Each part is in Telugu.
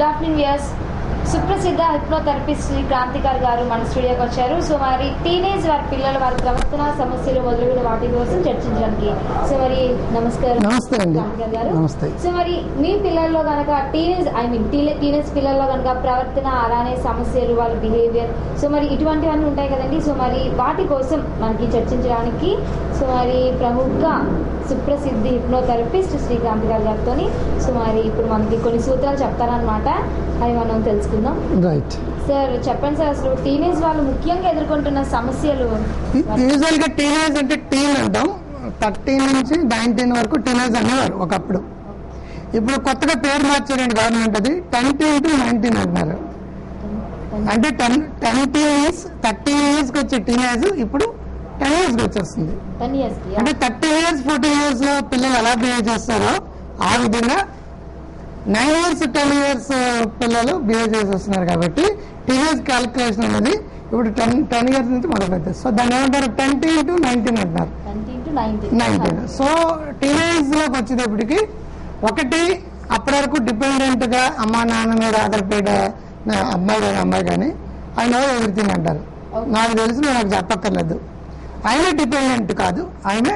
ఆఫ్టర్నూన్ ఇయర్స్ సుప్రసిద్ధ హిప్నోథెరపిస్ట్ శ్రీ క్రాంతికార్ గారు మన స్టూడియోకి వచ్చారు సో మరి టీనేజ్ వారి పిల్లల వారి ప్రవర్తన సమస్యలు మొదలైన వాటి కోసం చర్చించడానికి సో మరి నమస్కారం నమస్తే అండి. క్రాంతికార్ గారు నమస్తే. సో మరి మీ పిల్లల్లో కనుక టీనేజ్ ఐ మీన్ టీనేజ్ పిల్లల్లో కనుక ప్రవర్తన అలానే సమస్యలు వాళ్ళ బిహేవియర్ సో మరి ఇటువంటివన్నీ ఉంటాయి కదండి సో మరి వాటి కోసం మనకి చర్చించడానికి సో మరి ప్రముఖ సుప్రసిద్ధి హిప్నోథెరపిస్ట్ శ్రీకాంత్ గారు గారితో సో మరి ఇప్పుడు మనకి కొన్ని సూత్రాలు చెప్తారనమాట అవి మనం తెలుసుకుందాం రైట్ సార్ చెప్పండి సార్ అసలు టీనేజ్ వాళ్ళు ముఖ్యంగా ఎదుర్కొంటున్న సమస్యలు యూజువల్ గా టీనేజ్ అంటే టీన్ అంటాం థర్టీన్ నుంచి నైన్టీన్ వరకు టీనేజ్ అనేవారు ఒకప్పుడు ఇప్పుడు కొత్తగా పేరు మార్చారండి గవర్నమెంట్ అది టెన్టీన్ టు నైన్టీన్ అంటున్నారు అంటే టెన్ టెన్టీన్ ఇయర్స్ థర్టీన్ ఇయర్స్ కి వచ్చే టీనేజ్ ఇప్పుడు టెన్ ఇయర్స్ కి వచ్చేస్తుంది టెన్ ఇయర్స్ కి అంటే థర్టీ ఇయర్స్ ఫోర్టీ ఇయర్స్ లో పిల్లలు ఎలా బిహేవ్ చేస్తారో ఆ విధంగా నైన్ ఇయర్స్ టెన్ ఇయర్స్ పిల్లలు బిహేవ్ చేసి వస్తున్నారు కాబట్టి టీనేజ్ క్యాలిక్యులేషన్ అనేది ఇప్పుడు టెన్ టెన్ ఇయర్స్ నుంచి మొదలు పెడతారు సో దాన్ని ఏమంటారు టెన్టీన్ టు నైన్టీన్ అంటున్నారు nineteen to nineteen nineteen so teenage లోకి వచ్చేటప్పటికి ఒకటి అప్పటి వరకు డిపెండెంట్ గా అమ్మా నాన్న మీద ఆధారపడే నా- అమ్మాయి కానీ అమ్మాయి కానీ ఆయన ఎవ్రీథింగ్ అంటారు Okay. నాకు తెలిసి నేను నాకు చెప్పక్కర్లేదు ఆయన డిపెండెంట్ కాదు ఆయన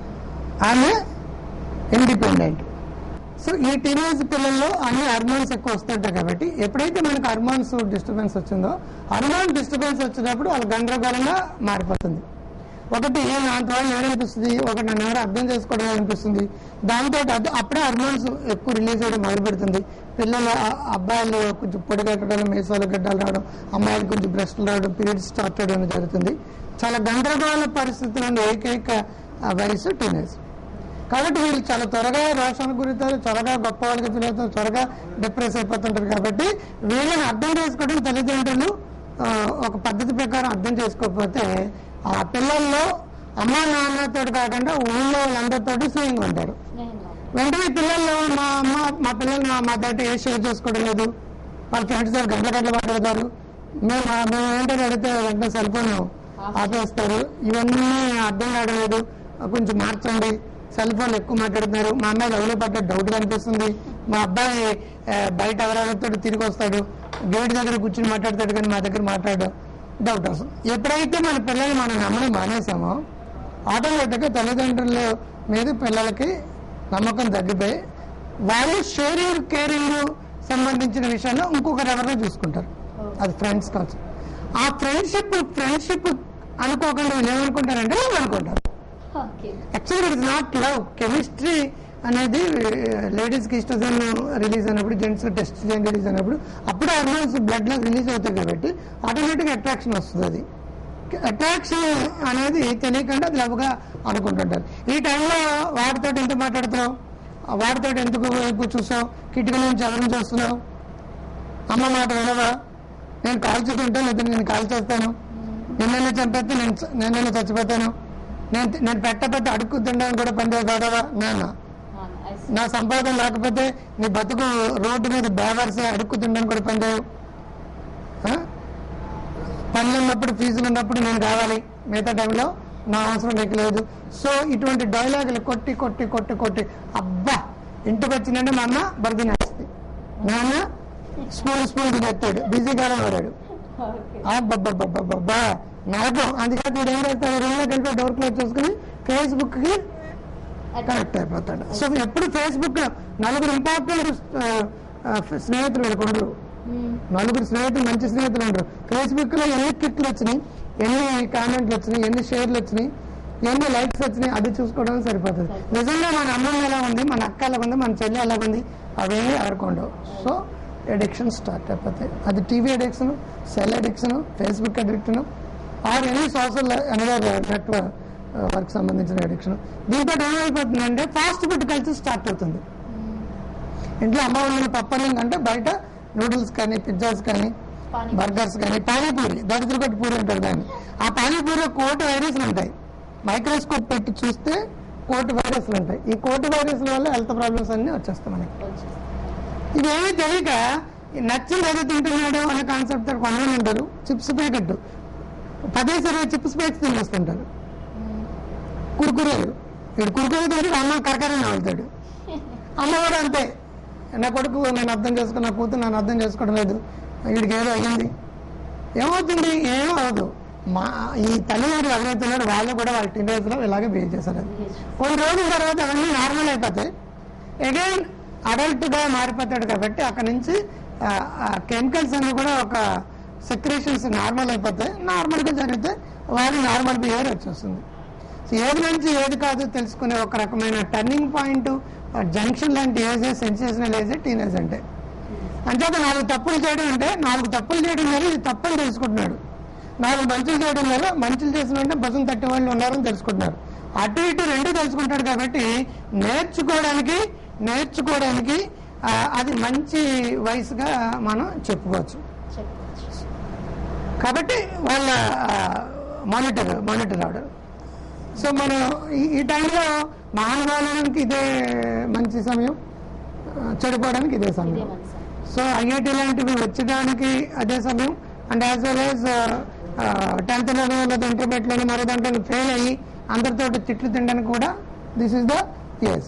ఆమె ఇండిపెండెంట్ సో ఈ టీనేజ్ పిల్లల్లో అన్ని హార్మోన్స్ ఎక్కువ వస్తుంటాయి కాబట్టి ఎప్పుడైతే మనకు హార్మోన్స్ డిస్టర్బెన్స్ వచ్చిందో హార్మోన్ డిస్టర్బెన్స్ వచ్చినప్పుడు వాళ్ళు గందరగోళంగా మారిపోతుంది ఒకటి నాతో వాళ్ళు ఏమనిపిస్తుంది ఒకటి నన్ను ఎవరు అర్థం చేసుకోవడం అనిపిస్తుంది దాంతో అది అప్పుడే హార్మోన్స్ ఎక్కువ రిలీజ్ అవ్వడం మొదలు పెడుతుంది పిల్లలు ఆ- అబ్బాయిలు కొంచెం పొడిగట్టడం మీసాలు గడ్డలు రావడం అమ్మాయిలు కొంచెం బ్రెస్ట్లు రావడం పీరియడ్స్ స్టార్ట్ అవడం జరుగుతుంది చాలా గందరగోళ పరిస్థితులు ఉన్న ఏకైక ఆ, వయసు టీనేజ్ కాబట్టి వీళ్ళు చాలా త్వరగా రోషానికి గురవుతారు త్వరగా గొప్ప వాళ్ళకి ఫీల్ అవుతారు త్వరగా డిప్రెస్ అయిపోతుంటారు కాబట్టి వీళ్ళని అర్థం చేసుకోవడం తల్లిదండ్రులు ఆ, ఒక పద్ధతి ప్రకారం అర్థం చేసుకోకపోతే ఆ పిల్లల్లో అమ్మ నాన్నతో కాకుండా ఊళ్ళో వాళ్ళందరితో స్నేహంగా ఉంటారు వెంటనే పిల్లలు మా అమ్మ మా పిల్లలు మా మా తోటి ఏ షేర్ చేసుకోవడం లేదు వాళ్ళ ఫ్రెండ్స్ దగ్గర గంటల గంటలు మాట్లాడతారు మేము మేము ఏంటని అడిగితే వెంటనే సెల్ ఫోన్ ఆపేస్తారు ఇవన్నీ అర్థం కావడం లేదు కొంచెం మార్చండి సెల్ ఫోన్ ఎక్కువ మాట్లాడుతున్నారు మా అమ్మాయి లవ్లో పడ్డ డౌట్ కనిపిస్తుంది మా అబ్బాయి ఆ, బయట ఎవరెవరితో తిరిగి వస్తాడు గేట్ దగ్గర కూర్చుని మాట్లాడతాడు కానీ మా దగ్గర మాట్లాడు డౌట్ వస్తుంది ఎప్పుడైతే మన పిల్లలు మనం నమ్మడం మానేసామో ఆటోమేటిక్గా తల్లిదండ్రుల మీద పిల్లలకి నమ్మకం తగ్గిపోయి వాళ్ళు షేరింగ్ కేరింగ్ సంబంధించిన విషయాల్లో ఇంకొకరు ఎవరినో చూసుకుంటారు అది ఫ్రెండ్స్ కావచ్చు ఆ ఫ్రెండ్షిప్ ఫ్రెండ్షిప్ అనుకోకుండా వీళ్ళు ఏమనుకుంటారంటే లవ్ అనుకుంటారు ఓకే యాక్చువల్గా ఇట్స్ నాట్ లవ్ కెమిస్ట్రీ అనేది లేడీస్ కి ఇష్టం రిలీజ్ అయినప్పుడు జెంట్స్ టెస్ట్ రిలీజ్ అయినప్పుడు అప్పుడు హార్మోన్స్ బ్లడ్ లో రిలీజ్ అవుతాయి కాబట్టి ఆటోమేటిక్ అట్రాక్షన్ వస్తుంది అది అట్రాక్షన్ అనేది తెలియకుండా అది లవ్గా అనుకుంటుంటారు ఈ టైంలో వాడితో ఎంత మాట్లాడుతున్నావు వాడితో ఎందుకు వైపు చూసావు కిటికీ నుంచి ఎవరిని చూస్తున్నావు అమ్మ మాట వినవా నేను కాల్చుకుంటా లేదా నేను కాల్ చేస్తాను నిన్న చంపేస్తే నేను చ- నేను చచ్చిపోతాను నేను నేను పెట్ట పెట్ట అడుక్కు తినడానికి కూడా పని కాదవా నాన్న నా సంపాదన లేకపోతే నీ బతుకు రోడ్డు మీద బేవర్సే అడుక్కు తినడానికి కూడా పని చేయవు ఆ? పనులు ఉన్నప్పుడు ఫీజులు ఉన్నప్పుడు నేను కావాలి మిగతా టైంలో నా అవసరం నీకు లేదు సో ఇటువంటి డైలాగులు కొట్టి కొట్టి కొట్టి కొట్టి అబ్బా ఇంటికి వచ్చిందంటే మా అమ్మ బర్ది నేస్తుంది నాన్న స్పూన్ స్పూన్ తినేస్తాడు బిజీగానే వాడాడు అబ్బబ్బబ్బబ్బబ్బా నాకు అందుకని వీడు ఏం చేస్తాడు రూమ్లోకి వెళ్ళిపోయి డోర్ క్లోజ్ చేసుకుని ఫేస్బుక్ కి కనెక్ట్ అయిపోతాడు సో ఎప్పుడు ఫేస్బుక్ నలుగురు ఇంపార్టెంట్ స్నేహితులు వీళ్ళకి ఉండరు నలుగురు స్నేహితులు మంచి స్నేహితులు ఉండరు ఫేస్బుక్ లో ఎన్ని కిట్లు వచ్చినాయి ఎన్ని కామెంట్లు వచ్చినాయి ఎన్ని షేర్లు వచ్చినాయి ఎన్ని లైక్స్ వచ్చినాయి అది చూసుకోవడం సరిపోతుంది నిజంగా మన అమ్మమ్మ ఎలా ఉంది మన అక్క ఎలా ఉంది మన చెల్లి ఎలా ఉంది అవేమీ ఎవరికి ఉండవు సో అడిక్షన్ స్టార్ట్ అయిపోతాయి అది TV addiction cell addiction Facebook addiction or any social another network సంబంధించిన అడిక్షన్ దీంతో ఏమైపోతుందంటే ఫాస్ట్ ఫుడ్ కల్చర్ స్టార్ట్ అవుతుంది ఇంట్లో అమ్మ వండిన పప్పన్నం కంటే బయట నూడిల్స్ కానీ పిజ్జాస్ కానీ పానీ- బర్గర్స్ కానీ పానీపూరి దరిద్ర కొట్టి పూరి అంటారు దాన్ని ఆ పానీపూరిలో కోటి వైరస్లు ఉంటాయి మైక్రోస్కోప్ పెట్టి చూస్తే కోటి వైరస్లు ఉంటాయి ఈ కోటి వైరస్ల వల్ల హెల్త్ ప్రాబ్లమ్స్ అన్ని వచ్చేస్తాయి మనకి ఇవేమీ తెలియక ఈ నచ్చింది ఏదో తింటున్నాడు అనే కాన్సెప్ట్ తో కొంతమంది ఉంటారు చిప్స్ ప్యాకెట్ పదే సరే చిప్స్ ప్యాకెట్స్ తినేస్తుంటారు కురుకురేలు వీడు కురుకురే తింటే అమ్మ కరకరని వెళ్తాడు అమ్మ కూడా అంతే నా కొడుకు నేను అర్థం చేసుకున్న నా కూతురు నన్ను అర్థం చేసుకోవడం లేదు వీడికి ఏదో అయ్యింది ఏమవుతుంది ఏం అవ్వదు మా ఈ తల్లిదండ్రులు ఎవరైతున్నారో వాళ్ళు కూడా వాళ్ళ టీనేజ్లో ఇలాగే బిహేవ్ చేశారు అది కొన్ని రోజుల తర్వాత అవన్నీ నార్మల్ అయిపోతాయి అగైన్ అడల్ట్గా మారిపోతాడు కాబట్టి అక్కడ నుంచి కెమికల్స్ అన్ని కూడా ఒక సెక్రేషన్స్ నార్మల్ అయిపోతాయి నార్మల్గా జరిగితే వాళ్ళు నార్మల్ బిహేవియర్ వచ్చేస్తుంది సో ఏది మంచి ఏది కాదు తెలుసుకునే ఒక రకమైన టర్నింగ్ పాయింట్ జంక్షన్ లాంటి ఏజ్ సెన్సేషనల్ ఏజ్ టీనేజ్ అంటే అంచేత నాలుగు తప్పులు చేయడం అంటే నాలుగు తప్పులు చేయడం వల్ల ఇది తప్పని తెలుసుకుంటున్నాడు నాలుగు మంచులు చేయడం వల్ల మంచులు చేసిన వెంటనే భుజం తట్టే వాళ్ళు ఉన్నారని తెలుసుకుంటున్నారు అటు ఇటు రెండు తెలుసుకుంటాడు కాబట్టి నేర్చుకోవడానికి నేర్చుకోవడానికి ఆ, అది మంచి వయసుగా మనం చెప్పుకోవచ్చు చెప్పచ్చు కాబట్టి వాళ్ళ మానిటర్ మానిటర్ అవడం సో మనం ఈ- ఈ టైంలో మహానుభావానికి ఇదే మంచి సమయం ఆ, చెడిపోవడానికి ఇదే ఇదే సమయం మనసు సో ఐఐటి లాంటివి వచ్చడానికి అదే సమయం అండ్ యాజ్ వెల్ యాజ్ టెన్త్లోనో లేదా ఇంటర్మీడియట్లోనో మరో దాంట్లో ఫెయిల్ అయ్యి అందరితో తిట్లు తినడానికి కూడా this is the S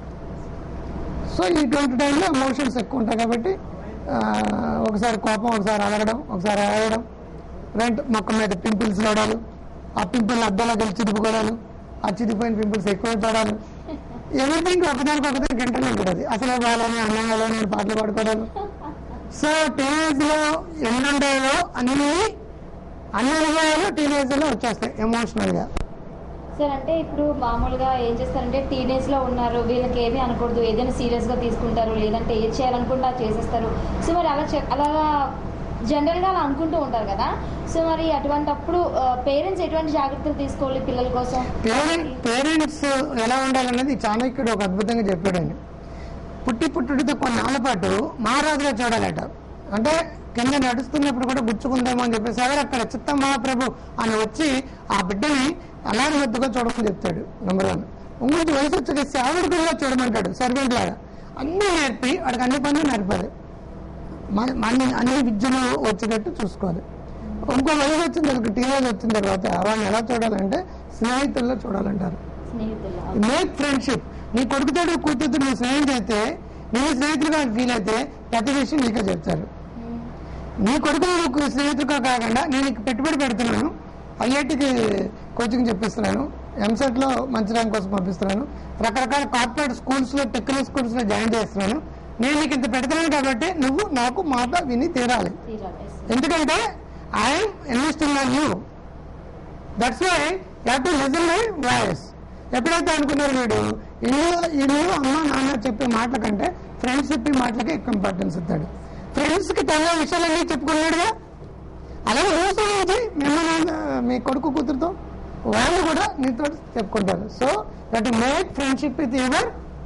so ఇటువంటి టైంలో ఎమోషన్స్ ఎక్కువ ఉంటాయి కాబట్టి ఆ, ఒకసారి కోపం ఒకసారి అలగడం ఒకసారి ఆడడం వెంట మొక్క మీద పింపుల్స్ రావడాలు ఆ పింపుల్ అద్దంలో కలిసి చిదిపుకోవడాలు ఆ చిదిపోయిన పింపుల్స్ ఎక్కువ పడాలి ఎవ్రీథింగ్ ఒకదానికి ఒకదానికి గంటలు ఉంటుంది అసలు వాళ్ళని అన్నగాలని పాటలు పాడుకోవడాలు సో టీనేజ్ లో ఎన్ని ఉంటాయో అన్ని అన్ని అనుభవాలు టీనేజ్ లో వచ్చేస్తాయి ఎమోషనల్ గా సార్ అంటే ఇప్పుడు మామూలుగా ఏం చేస్తారంటే టీనేజ్ లో ఉన్నారు వీళ్ళకి ఏమీ అనకూడదు ఏదైనా సీరియస్ గా తీసుకుంటారు లేదంటే ఏది చేయాలనుకుంటే అది చేసేస్తారు సో మరి అలా చె- అలాగా జనరల్ గా అలా అనుకుంటూ ఉంటారు కదా సో మరి అటువంటప్పుడు పేరెంట్స్ ఎటువంటి జాగ్రత్తలు తీసుకోవాలి పిల్లల కోసం పేరెంట్ పేరెంట్స్ ఎలా ఉండాలన్నది చాణక్యుడు ఒక అద్భుతంగా చెప్పాడండి పుట్టి పుట్టుడితో కొన్నాళ్ళ పాటు మహారాజుగా చూడాలట అంటే కింద నడుస్తున్నప్పుడు కూడా గుచ్చుకుందామో అని చెప్పేసి ఎవరు అక్కడ చిత్త మహాప్రభు అని వచ్చి ఆ బిడ్డని అలాగే వద్దుగా చూడమని చెప్తాడు నెంబర్ వన్ ఇంకొంచెం వయసు వచ్చాక సేవకుడిగా చూడమంటాడు సర్వెంట్ లాగా అన్ని నేర్పి వాడికి అన్ని పనులు నేర్పాలి మన- అన్ని అన్ని విద్యలు వచ్చేటట్టు చూసుకోవాలి ఇంకో వయసు వచ్చిన తర్వాత టీనేజ్ వచ్చిన తర్వాత వాళ్ళని ఎలా చూడాలంటే స్నేహితుల్లో చూడాలంటారు స్నేహితులు మేక్ ఫ్రెండ్షిప్ నీ కొడుకుతో కూతురుతో నువ్వు స్నేహం చేస్తే నీ స్నేహితులుగా ఫీల్ అయితే ప్రతి విషయం నీకే చెప్తారు నీ కొడుకు నువ్వు స్నేహితుడుగా కాకుండా నేను నీకు పెట్టుబడి పెడుతున్నాను ఐఐటికి కోచింగ్ చెప్పిస్తున్నాను ఎంసెట్ లో మంచి ర్యాంక్ కోసం పంపిస్తున్నాను రకరకాల కార్పొరేట్ స్కూల్స్ లో టెక్నికల్ స్కూల్స్ లో జాయిన్ చేస్తున్నాను నేను నీకు ఇంత పెడుతున్నాను కాబట్టి నువ్వు నాకు మాట విని తీరాలి తీరాలి ఎందుకంటే I'm investing on you that's why you to listen my voice ఎప్పుడైతే అనుకున్నారు వీడు ఇల్లు ఇల్లు అమ్మ నాన్న చెప్పే మాటల కంటే ఫ్రెండ్స్ చెప్పే మాటలకి ఎక్కువ ఇంపార్టెన్స్ ఇస్తాడు ఫ్రెండ్స్ కి తన విషయాలన్నీ చెప్పుకున్నాడుగా అలాగే రోజు నుంచి మిమ్మల్ని మీ కొడుకు కూతురుతో వాళ్ళు కూడా నీతో చెప్పుకుంటారు so that make friendship with your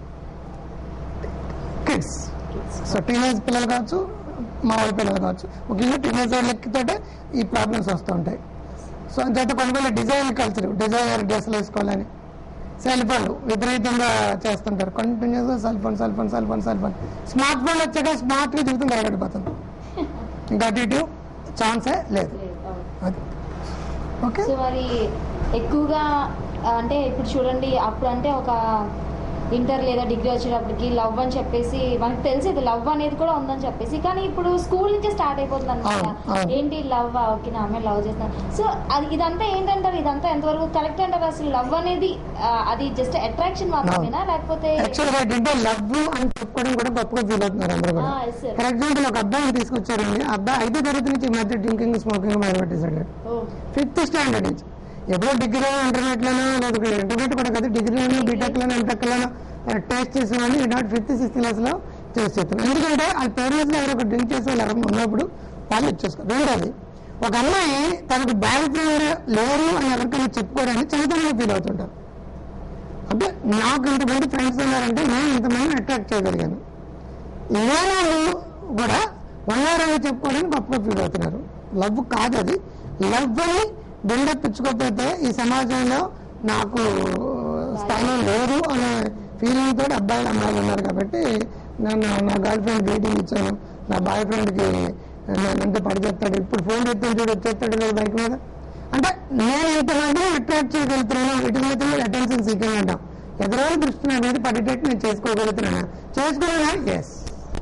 kids so teenage పిల్లలు కావచ్చు మా వాళ్ళ పిల్లలు కావచ్చు ముఖ్యంగా టీనేజ్ వాళ్ళకితోటే ఈ ప్రాబ్లమ్స్ వస్తూ ఉంటాయి సో అంచేత కొంతమంది డిజైన్ కల్చర్ డిజైనర్ డ్రెస్సులు వేసుకోవాలని సెల్ ఫోన్ విపరీతంగా చేస్తుంటారు కంటిన్యూస్ గా cell phone cell phone cell phone cell phone smart phone వచ్చాక స్మార్ట్ గా జీవితం కలగడిపోతుంది ఇంకా అటు ఇటు ఛాన్సే లేదు అది ఓకే సో మరి ఎక్కువగా ఆ, అంటే ఇప్పుడు చూడండి అప్పుడు అంటే ఒక ఇంటర్ లేదా డిగ్రీ వచ్చేటప్పటికి లవ్ అని చెప్పేసి మనకు తెలిసేది లవ్ అనేది కూడా ఉందని చెప్పేసి కానీ ఇప్పుడు స్కూల్ నుంచి స్టార్ట్ అయిపోతుంది అనమాట అవును, అవును. ఏంటి లవ్ ఓకే నా అమ్మాయి లవ్ చేస్తాను సో అది ఇదంతా ఏంటంటారు ఇదంతా ఎంతవరకు కరెక్ట్ అంటారు అసలు లవ్ అనేది ఆ, అది జస్ట్ అట్రాక్షన్ మాత్రమేనా లేకపోతే యాక్చువల్ గా ఏంటంటే లవ్ అని చెప్పుకోవడం కూడా గొప్పగా ఫీల్ అవుతున్నారు అందరూ కూడా ఆ, yes, sir. ఫర్ ఎగ్జాంపుల్ ఒక అబ్బాయిని తీసుకొచ్చారండి ఆ అబ్బాయి ఐదో తరగతి నుంచి ఈ మధ్య డ్రింకింగ్ స్మోకింగ్ మొదలు పెట్టేశాడు ఓ ఫిఫ్త్ స్టాండర్డ్ నుంచి ఎప్పుడో డిగ్రీ ఇంటర్నెట్ లోనో లేదా ఇంటర్నెట్ కూడా కదా డిగ్రీలోనో బీటెక్ లోనో ఎంటెక్ లోనో టేస్ట్ చేసిన వాళ్ళు ఈ నాట్ ఫిఫ్త్ సిక్స్త్ క్లాస్ లో టేస్ట్ చేస్తున్నారు ఎందుకంటే ఆ పేరెంట్స్ లో ఎవరో డ్రింక్ చేసే వాళ్ళు ఎవరైనా ఉన్నప్పుడు వాళ్ళు ఇచ్చేసుకోరు రెండోది ఒక అమ్మాయి తనకు బాయ్ ఫ్రెండ్ లేరు అని ఎవరికైనా చెప్పుకోవడానికి చిన్నతనంగా ఫీల్ అవుతుంటారు అంటే నాకు ఇంతమంది ఫ్రెండ్స్ ఉన్నారంటే నేను ఇంతమంది అట్రాక్ట్ చేయగలిగాను ఇవాళ వాళ్ళు కూడా వన్నారని చెప్పుకోవడానికి గొప్పగా ఫీల్ అవుతున్నారు లవ్ కాదు అది లవ్ అని బిల్డప్ ఇచ్చుకోకపోతే ఈ సమాజంలో నాకు స్థానం లేదు అనే ఫీలింగ్ తోటి అబ్బాయిలు అమ్మాయిలు ఉన్నారు కాబట్టి నేను నా గర్ల్ ఫ్రెండ్ డేటింగ్ ఇచ్చాను నా బాయ్ ఫ్రెండ్కి నేనంటే పడి చెప్తాడు ఇప్పుడు ఫోన్ చేస్తాడు చూడు వచ్చేస్తాడు కదా బైక్ మీద అంటే నేను ఎంతమంది అట్రాక్ట్ చేయగలుగుతున్నాను ఇటు మీద అటెన్షన్ సీకింగ్ అంటాం ఎదురైన దృష్టి నా మీద పడేటట్టు నేను చేసుకోగలుగుతున్నాను చేసుకోలేనా ఎస్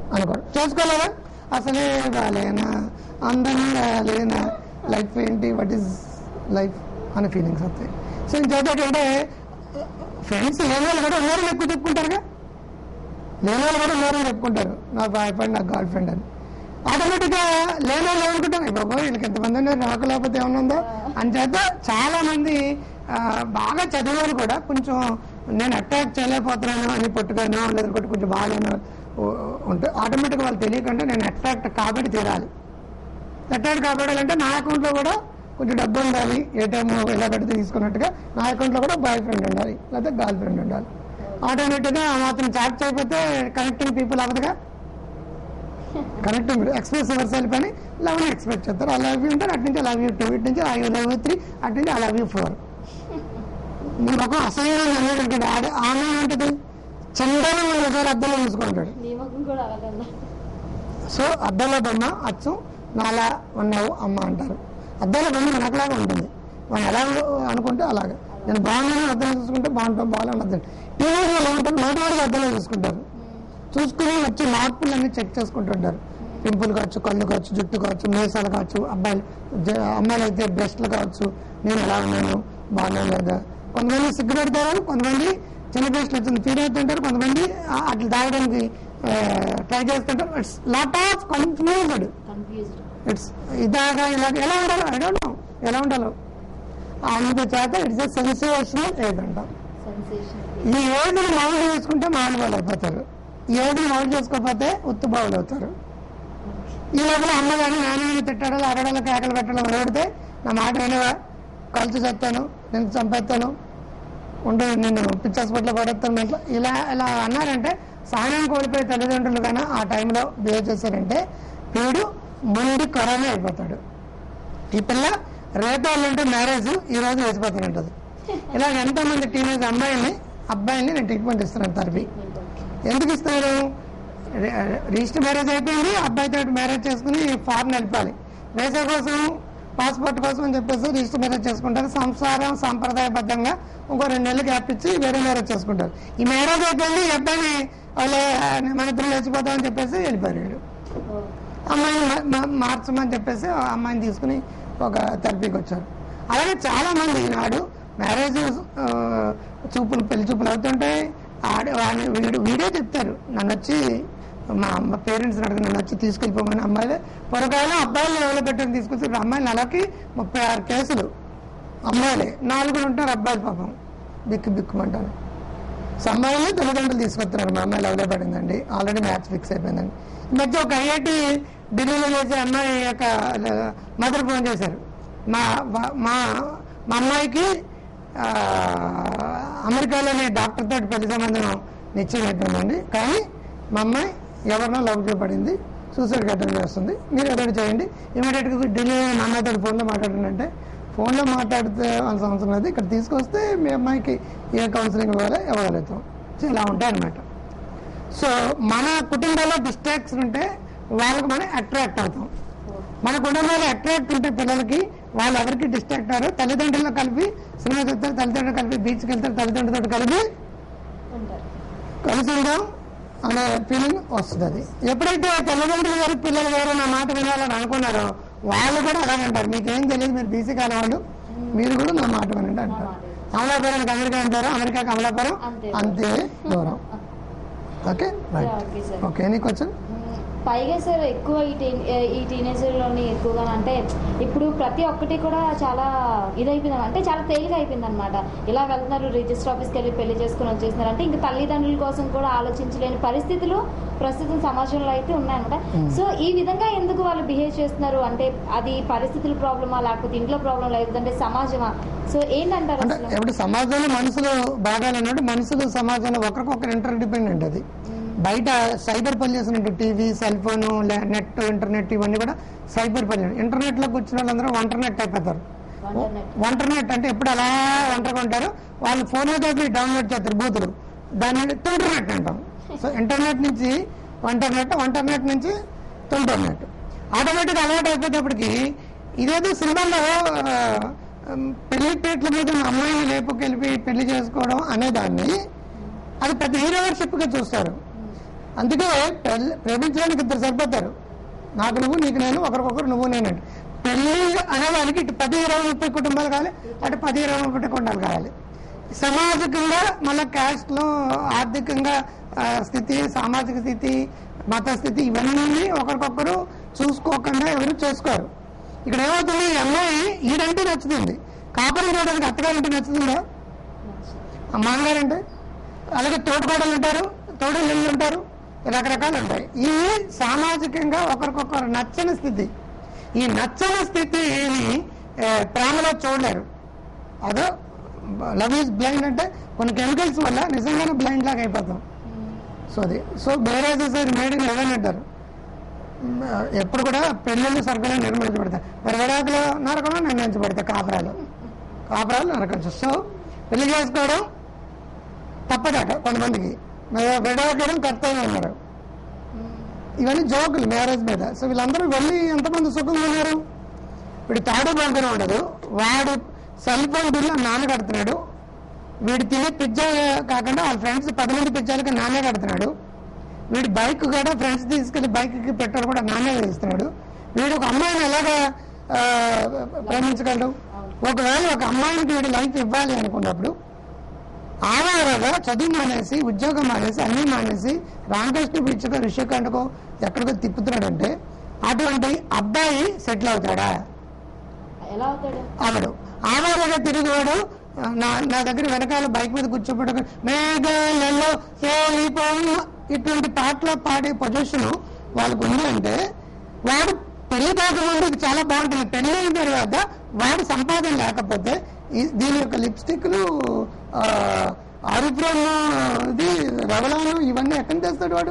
అనుకోడు చేసుకోలేదా అసలే బాగాలేనా అందంగా లేనా లైఫ్ ఏంటి వాట్ ఈస్ లైఫ్ అనే ఫీలింగ్స్ వస్తాయి సో ఇంకోటి ఏంటంటే ఫ్రెండ్స్ లేని వాళ్ళు కూడా ఉన్నారు ఎక్కువ చెప్పుకుంటారుగా లేని వాళ్ళు కూడా ఉన్నారు చెప్పుకుంటారు నా బాయ్ ఫ్రెండ్ నా గర్ల్ ఫ్రెండ్ అని ఆటోమేటిక్గా లేని వాళ్ళు ఏమనుకుంటాం బాబా వీళ్ళకి ఎంతమంది ఉన్నారు నాకు లేకపోతే ఏమన్నా ఉందో అని చేత చాలా మంది ఆ, బాగా చదివారు కూడా కొంచెం నేను అట్రాక్ట్ చేయలేకపోతున్నాను అని పట్టుగాను లేదంటే కొంచెం బాగాను ఉంటే ఆటోమేటిక్గా వాళ్ళు తెలియకుండా నేను అట్రాక్ట్ కాబట్టి తీరాలి అట్రాక్ట్ కాబడాలంటే నా అకౌంట్లో కూడా కొంచెం డబ్బు ఉండాలి ఏటీఎం ఎలా కడితే తీసుకున్నట్టుగా నా అకౌంట్లో కూడా బాయ్ ఫ్రెండ్ ఉండాలి లేకపోతే గర్ల్ ఫ్రెండ్ ఉండాలి ఆటోమేటిక్గా ఆ మాత్రం చాట్ అయిపోతే కనెక్టింగ్ పీపుల్ అవ్వదుగా కనెక్టింగ్ ఎక్స్ప్రెస్ వర్సాలి పని లవ్ ఎక్స్పెక్ట్ చేస్తారు ఐ లవ్ యూ ఉంటారు అటు నుంచి ఐ లవ్ యూ టూ ఇటు నుంచి ఐ లవ్ యూ త్రీ అటు నుంచి ఐ లవ్ యూ ఫోర్ మీ ముఖం అసహ్యంగా అనేది ఆడ ఆమె ఉంటుంది చందనం ఒకసారి అద్దంలో చూసుకుంటాడు నీ ముఖం కూడా అలాగే ఉందా? సో అద్దంలో బొమ్మ అచ్చు నాలా ఉన్నావు అమ్మ అంటారు అద్దంలో బొమ్మ వెనకలాగా ఉంటుంది మనం ఎలా అనుకుంటే అలాగే నేను బాగున్నాను అర్థం చూసుకుంటే బాగుంటాం బాగాలని అర్థం టీవీలో ఎలా ఉంటుంది నోటి వాడికి అద్దంలో చూసుకుంటారు చూసుకుని వచ్చి మార్పులన్నీ చెక్ చేసుకుంటుంటారు పింపుల్ కావచ్చు కళ్ళు కావచ్చు జుట్టు కావచ్చు మీసాలు కావచ్చు అబ్బాయిలు జ- అమ్మాయిలు అయితే బ్రెస్ట్లు కావచ్చు నేను ఎలా ఉన్నాను బాగున్నాను లేదా కొంతమంది సిగ్గు పెడతారు కొంతమంది చిన్న బ్రెస్ట్ వచ్చింది ఫీల్ అవుతుంటారు కొంతమంది ఆ- అట్లా తాగడానికి ట్రై చేస్తుంటారు it's lot of confused confused it's ఇదాగా ఇలాగ ఎలా ఉండాలో ఐ డోంట్ నో ఎలా ఉండాలో అందుచేత ఇట్స్ ఎ సెన్సేషనల్ ఏదంటాం సెన్సేషన్ ఈ ఏడుని మౌలు చేసుకుంటే మామూలు వాళ్ళు అయిపోతారు ఈ ఏడుని మౌలు చేసుకోకపోతే ఉత్తు బావులు అవుతారు ఈ లోపల అమ్మ కానీ నాన్న తిట్టాడు అరడలు కేకలు పెట్టడం మొదలెడితే నా మాట వినవా కలిసి చెప్తాను నేను చంపేస్తాను ఉండే నేను పిచ్చి హాస్పిటల్లో పడేస్తాను మీ ఇంట్లో ఇలా ఇలా అన్నారంటే సహనం కోల్పోయే తల్లిదండ్రులు కానీ ఆ టైంలో బిహేవ్ చేశారంటే వీడు ముందు కరోనా అయిపోతాడు ఈ పిల్ల రేపు వాళ్ళంటే మ్యారేజ్ ఈ రోజు వేసిపోతున్నట్టుంది ఇలా ఎంతో మంది టీనేజ్ అమ్మాయిని అబ్బాయిని నేను ట్రీట్మెంట్ ఇస్తున్నాను తరఫీ ఎందుకు ఇస్తారు రి- రిజిస్టర్ మ్యారేజ్ అయిపోయింది అబ్బాయితో మ్యారేజ్ చేసుకుని ఫారెన్ వెళ్ళిపోవాలి వేసే కోసం పాస్పోర్ట్ కోసం అని చెప్పేసి రిజిస్టర్ మ్యారేజ్ చేసుకుంటారు సంసారం సాంప్రదాయబద్ధంగా ఇంకో రెండు నెలలు గ్యాప్ ఇచ్చి వేరే మ్యారేజ్ చేసుకుంటారు ఈ మ్యారేజ్ అయిపోయింది ఈ అబ్బాయిని వాళ్ళే మన ఇద్దరు లేచిపోతామని చెప్పేసి వెళ్ళిపోయారు వీళ్ళు అమ్మాయిని మా- మా- మార్చమని చెప్పేసి ఆ అమ్మాయిని తీసుకుని ఒక థెరపీకి వచ్చారు అలాగే చాలా మంది ఈనాడు మ్యారేజ్ ఆ, చూపులు పెళ్లి చూపులు అవుతుంటాయి ఆడ వాడిని వీడు వీడే చెప్తారు నన్ను వచ్చి మా అమ్మ పేరెంట్స్ అడిగి నన్ను వచ్చి తీసుకెళ్ళిపోమని అమ్మాయిలే పొరగాయలు అబ్బాయిలు ఎవరో పెట్టని తీసుకొచ్చి ఇప్పుడు అమ్మాయిలు నెలకి ముప్పై ఆరు కేసులు అమ్మాయిలే నాలుగురు ఉంటారు అబ్బాయిలు పాపం బిక్కు బిక్కుమంటారు సో అమ్మాయిలు తల్లిదండ్రులు తీసుకొస్తున్నారు మా అమ్మాయి లవ్లో పడిందండి ఆల్రెడీ మ్యాచ్ ఫిక్స్ అయిపోయిందండి ఈ మధ్య ఒక ఐఐటి ఢిల్లీలో చేసే అమ్మాయి యొక్క మదర్ ఫోన్ చేశారు మా వా- మా మా అమ్మాయికి ఆ, అమెరికాలోని డాక్టర్ తోటి పెళ్లి సంబంధం నిశ్చయం అయిపోయిందండి కానీ మా అమ్మాయి ఎవరినో లవ్ చేయబడింది సూసైడ్ అటెండ్ చేస్తుంది మీరు ఏదో ఒకటి చేయండి ఇమీడియట్గా ఢిల్లీ మా అమ్మాయితో ఫోన్లో మాట్లాడంటే ఫోన్లో మాట్లాడితే వాళ్ళ అవసరం లేదు ఇక్కడ తీసుకొస్తే మీ అమ్మాయికి ఏ కౌన్సిలింగ్ ఇవ్వాలో ఇవ్వగలుగుతాం సో ఇలా ఉంటాయి అనమాట సో మన కుటుంబంలో డిస్ట్రాక్ట్స్ ఉంటే వాళ్ళకి మనం అట్రాక్ట్ అవుతాం మన కుటుంబంలో అట్రాక్ట్ ఉంటే పిల్లలకి వాళ్ళు ఎవరికి డిస్ట్రాక్ట్ అయ్యారు తల్లిదండ్రులు కలిపి సినిమా చూస్తారు తల్లిదండ్రులు కలిపి బీచ్కి వెళ్తారు తల్లిదండ్రులతో కలిపి ఉంటారు కలిసి ఉందాం అనే ఫీలింగ్ వస్తుంది ఎప్పుడైతే తల్లిదండ్రులు గారు పిల్లలు గారు నా మాట వినాలని అనుకున్నారో వాళ్ళు కూడా అలాగే అంటారు మీకేం తెలియదు మీరు బీసీ కాని వాళ్ళు మీరు కూడా నా మాట వినండి అంటారు అమలాపురానికి అమెరికా అంటారు అమెరికాకి అమలాపురం అంతే. అంతే దూరం okay right okay sir okay any question hmm. పైగా సార్ ఎక్కువ ఈ టీన్ ఈ టీనేజర్లోని ఎక్కువగా అంటే ఇప్పుడు ప్రతి ఒక్కటి కూడా చాలా ఇదైపోయింది అంటే చాలా తేలిక అయిపోయింది అనమాట ఇలా వెళ్తున్నారు రిజిస్టర్ ఆఫీస్కి వెళ్ళి పెళ్లి చేసుకుని వచ్చేస్తున్నారు అంటే ఇంకా తల్లిదండ్రుల కోసం కూడా ఆలోచించలేని పరిస్థితులు ప్రస్తుతం సమాజంలో అయితే ఉన్నాయన్నమాట మ్మ్. సో ఈ విధంగా ఎందుకు వాళ్ళు బిహేవ్ చేస్తున్నారు అంటే అది పరిస్థితుల ప్రాబ్లమా లేకపోతే ఇంట్లో ప్రాబ్లం లేదంటే సమాజమా సో ఏంటంటారు అంటే అసలు ఇప్పుడు సమాజంలో మనుషులు బాగాలన్నట్టు మనుషులు సమాజంలో ఒకరికొకరు ఇంటర్ డిపెండెంట్ అది బయట సైబర్ పొల్యూషన్ ఉంటుంది TV cell phone net internet ఇవన్నీ కూడా సైబర్ పొల్యూషన్ ఇంటర్నెట్ లో కూర్చున్న వాళ్ళందరూ వంటర్నెట్ అయిపోతారు వంటర్నెట్. వంటర్నెట్ అంటే ఎప్పుడు అలా వంటగా ఉంటారు వాళ్ళు ఫోన్ లో డౌన్లోడ్ చేస్తారు బూతులు దాన్ని ఇంటర్నెట్ అంటాం సో ఇంటర్నెట్ నుంచి వంటర్నెట్ వంటర్నెట్ నుంచి తుంటర్నెట్ ఆటోమేటిక్ అలవాటు అయిపోయేటప్పటికి ఇదేదో సినిమాలో ఆ, పెళ్లి పీటల మీద ఉన్న అమ్మాయిని లేపుకెళ్ళి పెళ్లి చేసుకోవడం అనేదాన్ని అది పెద్ద హీరోవర్షిప్ గా చూస్తారు అందుకే పెళ్ళి ప్రేమించడానికి ఇద్దరు సరిపోతారు నాకు నువ్వు నీకు నేను ఒకరికొకరు నువ్వు నేను అంటే. పెళ్లి అనేదానికి ఇటు పది ఇరవై ముప్పై కుటుంబాలు కావాలి అటు పది ఇరవై ముప్పై కుటుంబాలు కావాలి సామాజికంగా మళ్ళీ క్యాస్ట్లో ఆర్థికంగా ఆ, స్థితి సామాజిక స్థితి మత స్థితి ఇవన్నీ ఒకరికొకరు చూసుకోకుండా ఎవరు చేసుకోరు ఇక్కడ ఏమవుతుంది ఈ అమ్మాయి ఈడంటే నచ్చుతుంది కాపురం చేయడానికి అత్తగారంటే నచ్చుతుందా ఆ మామగారంటే అలాగే తోటకోడలు ఉంటారు తోడలు ఉంటారు రకరకాలు ఉంటాయి ఇవి సామాజికంగా ఒకరికొకరు నచ్చని స్థితి ఈ నచ్చని స్థితిని ఏ, ప్రేమలో చూడలేరు అదో లవ్ ఈజ్ బ్లైండ్ అంటే కొన్ని కెమికల్స్ వల్ల నిజంగానే బ్లైండ్ లాగా అయిపోతాం సో అది so marriage sir made in heaven అంటారు మ్, ఎప్పుడు కూడా పెళ్ళిళ్ళు సరిగ్గా నిర్మించబడతాయి మరి విడాకులు నరకడం నిర్ణయించబడతాయి కాపురాలు కాపురాలు నరకచ్చు సో పెళ్లి చేసుకోవడం తప్పదట కొంతమందికి మరి విడాకడం కర్తవ్యం అన్నారు ఇవన్నీ జోకులు మ్యారేజ్ మీద సో వీళ్ళందరూ వెళ్ళి ఎంతమంది సుఖంగా ఉన్నారు వీడు తాడు బంకరం ఉండదు వాడు సెల్ ఫోన్ బిల్లు నాన్న కడుతున్నాడు వీడు తినే పిజ్జా కాకుండా వాళ్ళ ఫ్రెండ్స్ పది మంది పిజ్జాలకి నాన్నే కడుతున్నాడు వీడి బైక్ కూడా ఫ్రెండ్స్ తీసుకెళ్లి బైక్ కి పెట్రోల్ కూడా నాన్నే వేస్తున్నాడు వీడు ఒక అమ్మాయిని ఎలాగా ఆ, ప్రేమించగలడు ఒకవేళ ఒక అమ్మాయికి వీడి లైఫ్ ఇవ్వాలి అనుకున్నప్పుడు ఆధారంగా చదువు మానేసి ఉద్యోగం మానేసి అన్ని మానేసి రామకృష్ణ బీచ్కో రిషికొండకో ఎక్కడికో తిప్పుతున్నాడంటే అటువంటి అబ్బాయి సెటిల్ అవుతాడా ఎలా అవుతాడు అవడు ఆధారంగా తిరిగివాడు నా నా దగ్గర వెనకాల బైక్ మీద కూర్చోబెట్టు మేఘాలలో తేలిపోవు ఇటువంటి పాటలు పాడే పొజిషన్ వాళ్ళకు ఉంది అంటే వాడు పెళ్లి కాకముందు ఇది చాలా బాగుంటుంది పెళ్లి అయిన తర్వాత వాడి సంపాదన లేకపోతే ఈ- దీని యొక్క లిప్స్టిక్లు ఆరుపురం ఇది రవలాను ఇవన్నీ ఎక్కడి తెస్తాడు వాడు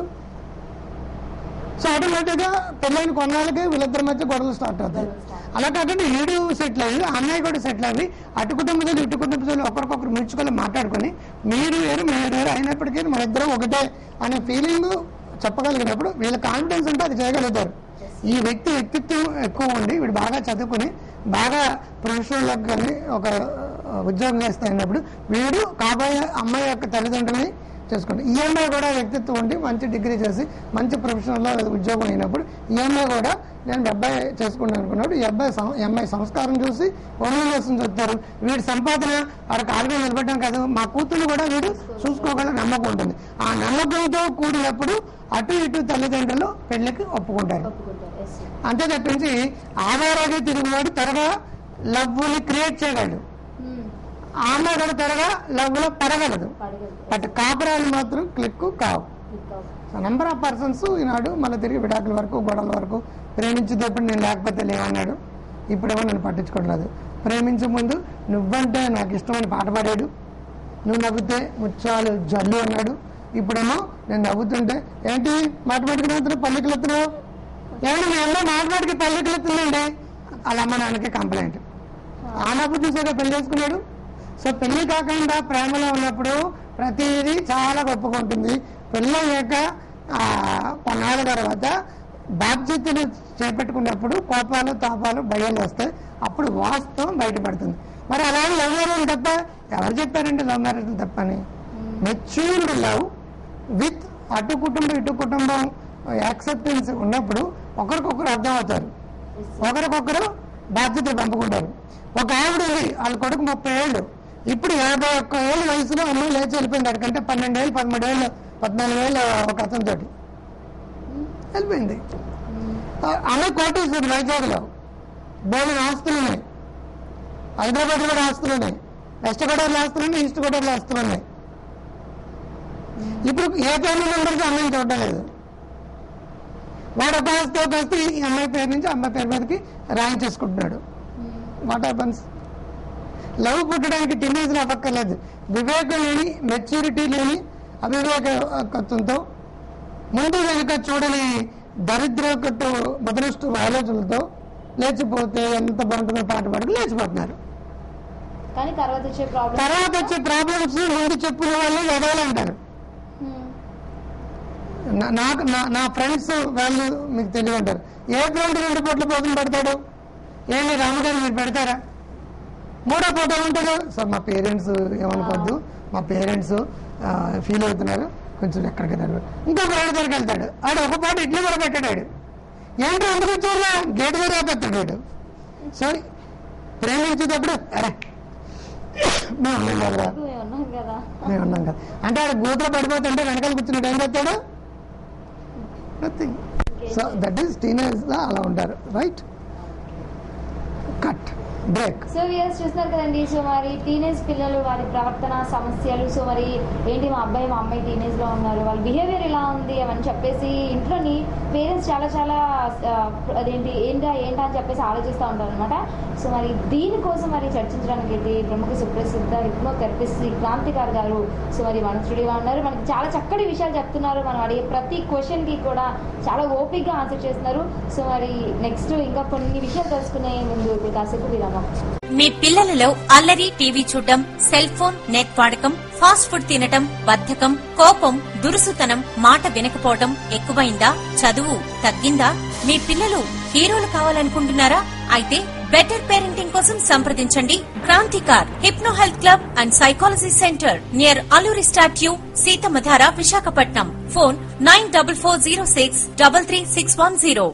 సో ఆటోమేటిక్ గా పెళ్ళైన కొన్నాళ్ళకి వీళ్ళిద్దరి మధ్య గొడవలు స్టార్ట్ అవుతాయి అలా కాకుండా ఈడు సెటిల్ అయ్యి అన్నయ్య కూడా సెటిల్ అయ్యి అటు కుటుంబాలు ఇటు కుటుంబాలు ఒకరికొకరు ముచ్చుకొని మాట్లాడుకొని మీరు వేరు మీరు వేరు అయినప్పటికీ మన ఇద్దరం ఒకటే అనే ఫీలింగ్ చెప్పగలిగినప్పుడు వీళ్ళ కాన్ఫిడెన్స్ ఉంటే అది చేయగలుగుతారు ఈ వ్యక్తి వ్యక్తిత్వం ఎక్కువ ఉండి వీడు బాగా చదువుకుని బాగా ప్రొఫెషనల్ కానీ ఒక ఆ, ఉద్యోగం చేస్తా అయినప్పుడు వీడు కాబోయే అమ్మాయి యొక్క తల్లిదండ్రులని చేసుకోండి ఈ అమ్మాయి కూడా వ్యక్తిత్వం ఉండి మంచి డిగ్రీ చేసి మంచి ప్రొఫెషనల్లో ఉద్యోగం అయినప్పుడు ఈ అమ్మాయి కూడా నేను ఈ అబ్బాయి చేసుకుంటాను అనుకున్నప్పుడు ఈ అబ్బాయి సం- ఈ అమ్మాయి సంస్కారం చూసి ఓనర్లేసం చెప్తారు వీడి సంపాదన వాడి కాలు మీద నిలబడడం కాదు మా కూతురు కూడా వీడు చూసుకోగల నమ్మకం ఉంటుంది ఆ నమ్మకంతో కూడినప్పుడు అటు ఇటు తల్లిదండ్రులు పెళ్లికి ఒప్పుకుంటారు ఒప్పుకుంటారు ఎస్ అంతే తప్పించి ఆధారాగా తిరిగివాడు త్వరగా లవ్ని క్రియేట్ చేయగలడు ఆ అమ్మాయి కూడా త్వరగా లవ్లో పడగలదు పడగలదు బట్ కాపురాలు మాత్రం క్లిక్ కావు click out so number of persons ఈనాడు మళ్ళీ తిరిగి విడాకుల వరకు గొడవల వరకు ప్రేమించేటప్పుడు నేను లేకపోతే లేవన్నాడు ఇప్పుడేమో నన్ను పట్టించుకోవట్లేదు ప్రేమించే ముందు నువ్వంటే నాకు ఇష్టమని పాట పాడాడు నువ్వు నవ్వితే ముత్యాలు జల్లు అన్నాడు ఇప్పుడేమో నేను నవ్వుతుంటే ఏంటి మాటమాటికి నవ్వుతున్నావు పల్లెకి ఎత్తున్నావు ఏమన్నా మీ అమ్మ మాటమాటికి పల్లెకి ఎత్తుందండి వాళ్ళ అమ్మ నాన్నకి కంప్లైంట్ ఆ నవ్వు చూసాక పెళ్లి చేసుకున్నాడు సో పెళ్లి కాకుండా ప్రేమలో ఉన్నప్పుడు ప్రతిదీ చాలా గొప్పగా ఉంటుంది పెళ్ళి అయ్యాక ఆ, కొన్నాళ్ళ తర్వాత బాధ్యతలు చేపట్టుకున్నప్పుడు కోపాలు తాపాలు భయాలు వస్తాయి అప్పుడు వాస్తవం బయటపడుతుంది మరి అలాగే లవ్ మ్యారేజ్ తప్ప ఎవరు చెప్పారంటే లవ్ మ్యారేజ్ తప్పని మెచ్యూర్డ్ లవ్ విత్ అటు కుటుంబం ఇటు కుటుంబం యాక్సెప్టెన్స్ ఉన్నప్పుడు ఒకరికొకరు అర్థం అవుతారు ఒకరికొకరు బాధ్యతలు పంపుకుంటారు ఒక ఆవిడ ఉంది వాళ్ళ కొడుకు ముప్పై ఏళ్ళు ఇప్పుడు యాభై ఒక్క ఏళ్ళ వయసులో అమ్మాయి లేచి వెళ్ళిపోయింది అక్కడికంటే పన్నెండు ఏళ్ళు పదమూడు ఏళ్ళు పద్నాలుగు ఏళ్ళు ఒక అతనితో వెళ్ళిపోయింది ఆ అమ్మాయి కోటేశ్వరి వైజాగ్లో బోలిన ఆస్తులు ఉన్నాయి హైదరాబాద్ కూడా ఆస్తులు ఉన్నాయి వెస్ట్ గోదావరిలో ఆస్తులు ఉన్నాయి ఈస్ట్ గోదావరిలో ఆస్తులు ఉన్నాయి ఇప్పుడు ఏ ఫ్యామిలీ మెంబర్కి అమ్మాయిని చూడడం లేదు వాడు ఒక ఆస్తి ఒక ఆస్తి ఈ అమ్మాయి పేరు నుంచి అమ్మాయి పేరు మీదకి రాయించేసుకుంటున్నాడు వాట్ హ్యాపన్స్ లవ్ పుట్టడానికి టీనేజ్లో అవ్వక్కర్లేదు వివేకం లేని మెచ్యూరిటీ లేని అవివేకత్వంతో ముందు వెనుక చూడని దరిద్రకట్టు బదరిష్టు ఆలోచనలతో లేచిపోతే ఎంత బాగుంటుందో పాట పాడుకు లేచిపోతున్నారు కానీ తర్వాత వచ్చే ప్రాబ్లం తర్వాత వచ్చే ప్రాబ్లమ్స్ ముందు చెప్పిన వాళ్ళు ఎదవాలంటారు నా- నాకు నా- నా ఫ్రెండ్స్ వాళ్ళు మీకు తెలియ ఉంటారు ఏ ఫ్రెండ్ రెండు పూట్ల భోజనం పెడతాడు ఏంటి రామగారు మీరు పెడతారా మూడో పూట ఉంటుంది సార్ మా పేరెంట్స్ ఏమనుకోవద్దు మా పేరెంట్స్ ఫీల్ అవుతున్నారు కొంచెం ఎక్కడికి దాని ఇంకో ఫ్రెండ్ దగ్గరికి వెళ్తాడు ఆడు ఒక పాట ఇడ్లీ కూడా పెట్టాడు ఏంటో ఎందుకు చూడరా గేట్ దగ్గర ఆపేస్తాడు వాడు సో ప్రేమించేటప్పుడు అరే మేము ఉన్నాం కదరా మేము ఉన్నాం కదా మేము ఉన్నాం కదా అంటే ఆడు గూతలో పడిపోతుంటే వెనకాల కూర్చున్నాడు ఏం చేస్తాడు nothing so that is teenage అలా ఉంటారు right cut break so viewers చూస్తున్నారు కదండి సో మరి టీనేజ్ పిల్లలు వారి ప్రవర్తన సమస్యలు సో మరి ఏంటి మా అబ్బాయి మా అమ్మాయి టీనేజ్ లో ఉన్నారు వాళ్ళ బిహేవియర్ ఇలా ఉంది అని చెప్పేసి ఇంట్లోని పేరెంట్స్ చాలా చాలా ఆ, అదేంటి ఏంటా ఏంటా అని చెప్పేసి ఆలోచిస్తూ ఉంటారు అనమాట సో మరి దీనికోసం మరి చర్చించడానికి అయితే ప్రముఖ సుప్రసిద్ధ హిప్నో థెరపిస్ట్ శ్రీ క్రాంతికార్ గారు సో మరి మన స్టూడియోలో ఉన్నారు మనకి చాలా చక్కటి విషయాలు చెప్తున్నారు మనం అడిగే ప్రతి క్వశ్చన్ కి కూడా చాలా ఓపిక్గా ఆన్సర్ చేస్తున్నారు సో మరి నెక్స్ట్ ఇంకా కొన్ని విషయాలు తెలుసుకునే ముందు ఇప్పుడు కాసేపు విరామం మీ పిల్లలలో అల్లరి టీవీ చూడటం సెల్ ఫోన్ నెట్ వాడకం ఫాస్ట్ ఫుడ్ తినటం బద్ధకం కోపం దురుసుతనం మాట వినకపోవటం ఎక్కువైందా చదువు తగ్గిందా మీ పిల్లలు హీరోలు కావాలనుకుంటున్నారా అయితే బెటర్ పేరెంటింగ్ కోసం సంప్రదించండి Krantikar hypno health club and psychology centre near Alluri statue Seethammadhara Visakhapatnam phone nine double four zero six double three six one zero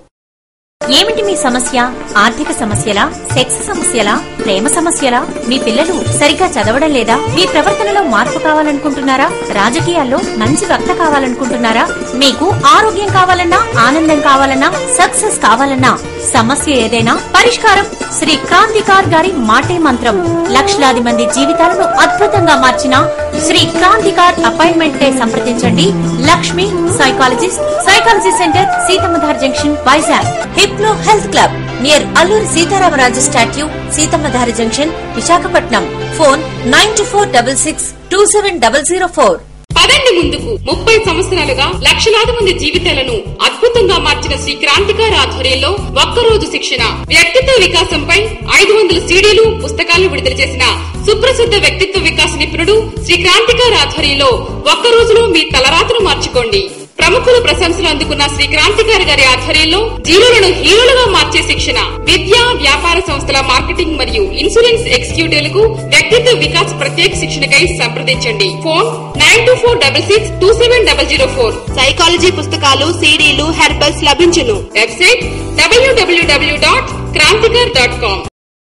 ఏమిటి మీ సమస్య ఆర్థిక సమస్యలా సెక్స్ సమస్యలా ప్రేమ సమస్యలా మీ పిల్లలు సరిగ్గా చదవడం లేదా మీ ప్రవర్తనలో మార్పు కావాలనుకుంటున్నారా రాజకీయాల్లో మంచి వక్త కావాలనుకుంటున్నారా మీకు ఆరోగ్యం కావాలన్నా ఆనందం కావాలన్నా సక్సెస్ కావాలన్నా సమస్య ఏదైనా పరిష్కారం శ్రీ క్రాంతికార్ గారి మాటే మంత్రం లక్షలాది మంది జీవితాలను అద్భుతంగా మార్చిన శ్రీ క్రాంతికార్ అపాయింట్మెంట్ డే సంప్రదించండి Lakshmi psychologist psychology centre Seethammadhara junction Vizag hypno health club near Alluri Sitaramaraju statue Seethammadhara junction Visakhapatnam phone nine two four double six two seven double zero four పదండి ముందుకు ముప్పై సంవత్సరాలుగా లక్షలాది మంది జీవితాలను అద్భుతంగా మార్చిన శ్రీ క్రాంతికారి ఆధ్వర్యంలో ఒక్కరోజు శిక్షణ వ్యక్తిత్వ వికాసంపై ఐదు వందల సీడీలు పుస్తకాలు విడుదల చేసిన సుప్రసిద్ధ వ్యక్తిత్వ వికాస నిపుణుడు శ్రీ క్రాంతికారి ఆధ్వర్యంలో ఒక్క రోజులో మీ తలరాతను మార్చుకోండి ప్రముఖుల ప్రశంసలు అందుకున్న శ్రీ క్రాంతికారి గారి ఆధ్వర్యంలో జీరోలను హీరోలుగా మార్చే శిక్షణ విద్యా వ్యాపార సంస్థల మార్కెటింగ్ మరియు ఇన్సూరెన్స్ ఎగ్జిక్యూటివ్లకు వ్యక్తిత్వ వికాస్ ప్రత్యేక శిక్షణకై సంప్రదించండి phone nine two four double six two seven double zero four psychology పుస్తకాలు సీడీలు హెర్బల్స్ లభించును వెబ్సైట్ డబ్ల్యూడబ్ల్యూడబ్ల్యూ డాట్ క్రాంతికర్ డాట్ కామ్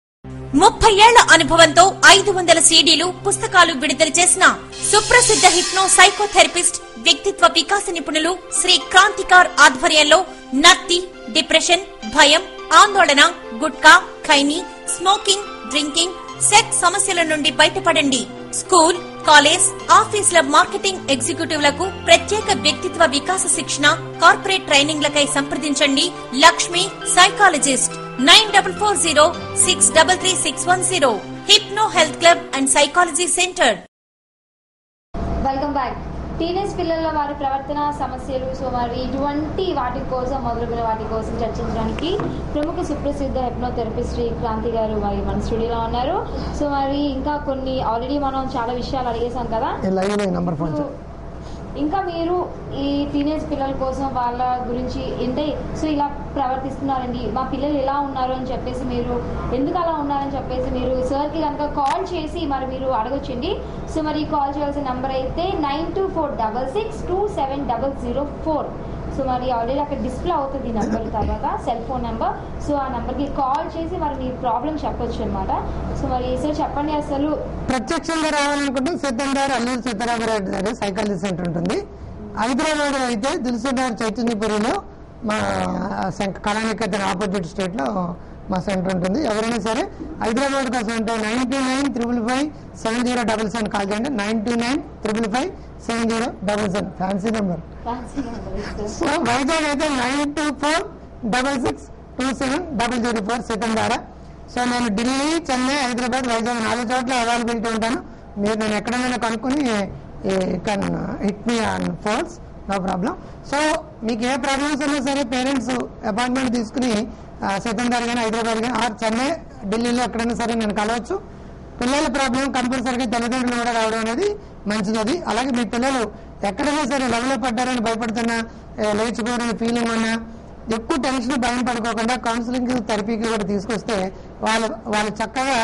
ముప్పై ఏళ్ల అనుభవంతో ఐదు వందల సీడీలు పుస్తకాలు విడుదల చేసిన సుప్రసిద్ధ హిప్నో సైకోథెరపిస్ట్ వ్యక్తిత్వ వికాస నిపుణులు శ్రీ క్రాంతికార్ ఆధ్వర్యంలో నత్తి డిప్రెషన్ భయం ఆందోళన gutka khaini smoking drinking sex సమస్యల నుండి బయటపడండి స్కూల్ కాలేజ్ ఆఫీసుల మార్కెటింగ్ ఎగ్జిక్యూటివ్లకు ప్రత్యేక వ్యక్తిత్వ వికాస శిక్షణ కార్పొరేట్ ట్రైనింగ్లకై సంప్రదించండి Lakshmi psychologist nine double four zero six double three six one zero hypno health club and psychology centre welcome back teenage పిల్లల వారి ప్రవర్తన సమస్యలు సో మరి ఇటువంటి వాటి కోసం మొదలుగున వాటి కోసం చర్చించడానికి ప్రముఖ సుప్రసిద్ధ హెప్నోథెరపిస్ట్ శ్రీ క్రాంతి గారు మరి మన స్టూడియోలో ఉన్నారు సో మరి ఇంకా కొన్ని ఆల్రెడీ మనం చాలా విషయాలు అడిగేసాం కదా ఈ లైవ్లో నంబర్ ఫోన్ సో ఇంకా మీరు ఈ టీనేజ్ పిల్లల కోసం వాళ్ళ గురించి అంటే సో ఇలా ప్రవర్తిస్తున్నారండి మా పిల్లలు ఎలా ఉన్నారు అని చెప్పేసి మీరు ఎందుకు అలా ఉన్నారని చెప్పేసి మీరు సార్కి కనుక కాల్ చేసి మరి మీరు అడగొచ్చండి సో మరి కాల్ చేయాల్సిన నెంబర్ అయితే nine two four double six two seven double zero four so మరి ఆల్రెడీ అక్కడ డిస్ప్లే అవుతుంది నెంబర్ తర్వాత సెల్ ఫోన్ నెంబర్ సో ఆ నెంబర్కి కాల్ చేసి మరి మీ ప్రాబ్లం చెప్పొచ్చు అనమాట సో మరి సార్ చెప్పండి అసలు ప్రత్యక్షంగా రావాలనుకుంటే సిద్ధంగారు అల్లూరు సీతారామరాజు గారి సైకాలజీ సెంటర్ ఉంటుంది హైదరాబాద్ అయితే దిల్సుదార్ చైతన్యపురిలో మా శంక- కళానికేతన్ ఆపోజిట్ స్టేట్ లో మా సెంటర్ ఉంటుంది ఎవరైనా సరే హైదరాబాద్ కోసం ఉంటే nine two nine triple five seven zero double seven call చేయండి nine two nine triple five seven zero double seven fancy number fancy number sir so Vizag అయితే nine two four double six two seven double zero four సిద్ధం ద్వారా సో నేను ఢిల్లీ చెన్నై హైదరాబాద్ వైజాగ్ నాలుగు చోట్ల అవైలబిలిటీ ఉంటాను మీరు నేను ఎక్కడైనా కనుక్కొని can hit me on phones no problem so మీకు ఏ ప్రాబ్లమ్స్ ఉన్నా సరే పేరెంట్స్ అపాయింట్మెంట్ తీసుకుని ఆ, సిద్ధం గారు కానీ హైదరాబాద్ కానీ ఆర్ చెన్నై ఢిల్లీలో ఎక్కడైనా సరే నేను కలవచ్చు పిల్లల ప్రాబ్లం కంపల్సరీగా తల్లిదండ్రులు కూడా రావడం అనేది మంచిది అది అలాగే మీ పిల్లలు ఎక్కడైనా సరే లెవెల్లో పడ్డారని భయపడుతున్నా ఏ, లేచిపోయారని ఫీలింగ్ ఉన్నా ఎక్కువ టెన్షన్ భయం పడుకోకుండా కౌన్సిలింగ్ థెరపీకి కూడా తీసుకొస్తే వాళ్ళు వాళ్ళు చక్కగా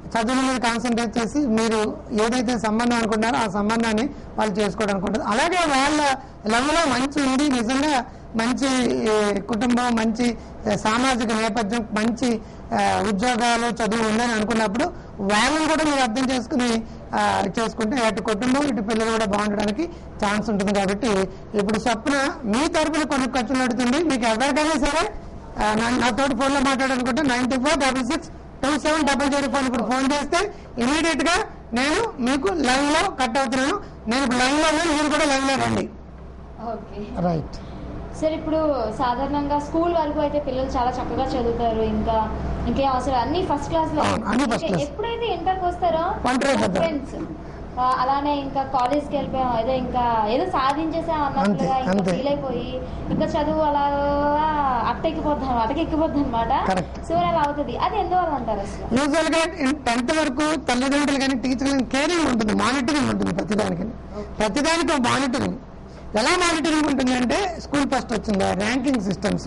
చదువుల మీద కాన్సన్ట్రేట్ చేసి మీరు ఏదైతే సంబంధం అనుకుంటారో ఆ సంబంధాన్ని వాళ్ళు చేసుకోవడం అనుకుంటారు అలాగే వాళ్ళ లెవెల్లో మంచి ఉంది నిజంగా మంచి ఏ, కుటుంబం మంచి ఏ, సామాజిక నేపథ్యం మంచి ఆ, ఉద్యోగాలు చదువు ఉందని అనుకున్నప్పుడు వాళ్ళని కూడా మీరు అర్థం చేసుకుని ఆ, చేసుకుంటే అటు కుటుంబం ఇటు పిల్లలు కూడా బాగుండడానికి ఛాన్స్ ఉంటుంది కాబట్టి ఇప్పుడు స్వప్న మీ తరపున కొన్ని ఖర్చులు అడుగుతుంది మీకు ఎవరికైనా సరే ఆ, నా- నాతోటి ఫోన్ లో మాట్లాడాలనుకుంటే ninety four double six two seven double zero phone ఇప్పుడు ఫోన్ చేస్తే ఇమీడియట్ గా నేను మీకు లైవ్ లో కట్ అవుతున్నాను నేను ఇప్పుడు లైవ్ లో ఉన్నాను, మీరు కూడా లైవ్ లో రండి ఓకే రైట్ సార్ ఇప్పుడు సాధారణంగా స్కూల్ వరకు అయితే పిల్లలు చాలా చక్కగా చదువుతారు ఇంకా ఇంకేం అవసరం అన్ని ఫస్ట్ క్లాస్ లో అవును, అన్ని first ఇంకా class. ఎప్పుడైతే ఇంటర్కి వస్తారో ఒంటరి అయిపోతారు. ఫ్రెండ్స్ అలానే ఇంకా కాలేజ్కి వెళ్ళిపోయాం ఏదో ఇంకా ఏదో సాధించేసాం అన్నట్లుగా అంతే, ఇంకా అంతే. ఫీల్ అయిపోయి ఇంకా చదువు అలా అటకెక్కిపోద్దాం అటకెక్కిపోద్ది అనమాట Correct. సో అలా అవుతుంది అది ఎందువల్ల అంటారు అసలు యూజువల్ గా టెన్త్ వరకు తల్లిదండ్రులు కానీ టీచర్లు కానీ కేరింగ్ ఉంటుంది మానిటరింగ్ ఉంటుంది ప్రతిదానికి ప్రతిదానికి ఒక మానిటరింగ్ ఎలా మానిటరింగ్ ఉంటుంది అంటే స్కూల్ ఫస్ట్ వచ్చిందా ర్యాంకింగ్ సిస్టమ్స్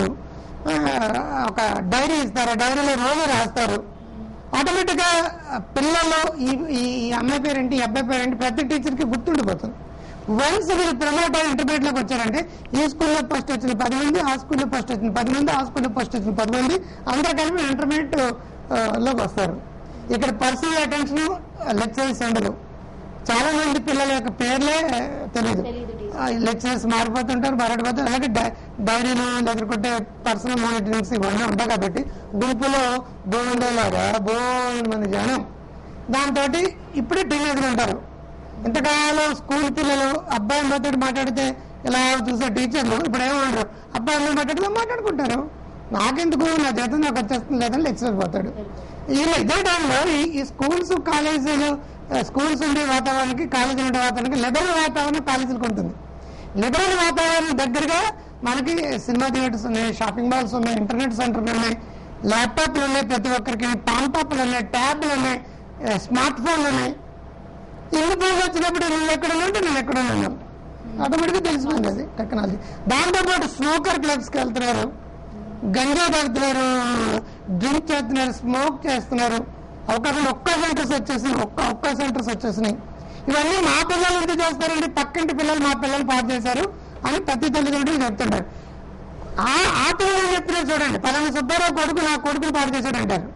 ఒక డైరీ ఇస్తారు ఆ డైరీలో రోజు రాస్తారు ఆటోమేటిక్ గా పిల్లలు ఈ ఈ ఈ అమ్మాయి పేరేంటి ఈ అబ్బాయి పేరేంటి ప్రతి టీచర్ కి గుర్తుండిపోతుంది వన్స్ మీరు ప్రమోట్ అయ్యి ఇంటర్మీడియట్ లోకి వచ్చారంటే ఈ స్కూల్లో ఫస్ట్ వచ్చింది పది మంది ఆ స్కూల్లో ఫస్ట్ వచ్చింది పది మంది ఆ స్కూల్లో ఫస్ట్ వచ్చింది పది మంది అందరు కలిపి ఇంటర్మీడియట్ లోకి వస్తారు ఇక్కడ పర్సనల్ అటెన్షన్ లెక్చరర్స్ ఉండదు చాలా మంది పిల్లల యొక్క పేర్లే తెలియదు తెలీదు teacher. లెక్చరర్స్ మారిపోతుంటారు మారిపోతారు అలాగే డై- డైరీలు లేకపోతే పర్సనల్ మానిటరింగ్స్ ఇవన్నీ ఉంటాయి కాబట్టి గుంపులో బోండేలాగా బోల్డ్ మంది జనం దాంతో ఇప్పుడే టీనేజ్లు ఉంటారు ఇంతకాలం స్కూల్ పిల్లలు అబ్బాయి అమ్మాయితో మాట్లాడితే ఇలా చూసే టీచర్లు ఇప్పుడు ఏమంటారు అబ్బాయి అమ్మాయి మాట్లాడితే మాట్లాడుకుంటారు నాకెందుకు నా జీతం నాకు వచ్చేస్తుంది లేదని లెక్చరర్ పోతాడు ఇలా ఇదే టైంలో ఈ- ఈ స్కూల్స్ కాలేజీలు ఆ, స్కూల్స్ ఉండే వాతావరణానికి కాలేజీలు ఉండే వాతావరణానికి లిబరల్ వాతావరణం కాలేజీలకు ఉంటుంది లిబరల్ వాతావరణం దగ్గరగా మనకి సినిమా థియేటర్స్ ఉన్నాయి షాపింగ్ మాల్స్ ఉన్నాయి ఇంటర్నెట్ సెంటర్లు ఉన్నాయి ల్యాప్టాప్లు ఉన్నాయి ప్రతి ఒక్కరికి పాంటాప్లు ఉన్నాయి ట్యాబ్లు ఉన్నాయి ఆ, స్మార్ట్ ఫోన్లు ఉన్నాయి ఇల్లు పోయి వచ్చినప్పుడు నువ్వు ఎక్కడ ఉంటే నేను ఎక్కడ ఉన్నాను ఆటోమేటిక్గా తెలిసిపోయింది అది టెక్నాలజీ దాంతోపాటు స్మోకర్ క్లబ్స్కి వెళ్తున్నారు గంజా తాగుతున్నారు డ్రింక్ చేస్తున్నారు స్మోక్ చేస్తున్నారు అవకాశం ఒక్క సెంటర్స్ వచ్చేసినాయి ఒక్క ఒక్క సెంటర్స్ వచ్చేసినాయి ఇవన్నీ మా పిల్లలు ఎందుకు చేస్తారండి పక్కింటి పిల్లలు మా పిల్లలు పాటు చేశారు అని ప్రతి తల్లిదండ్రులు చెప్తుంటారు ఆ ఆ పిల్లలు చెప్తున్నారు చూడండి పలానా సుబ్బారావు కొడుకు నా కొడుకుని పాటు చేశాడు అంటారు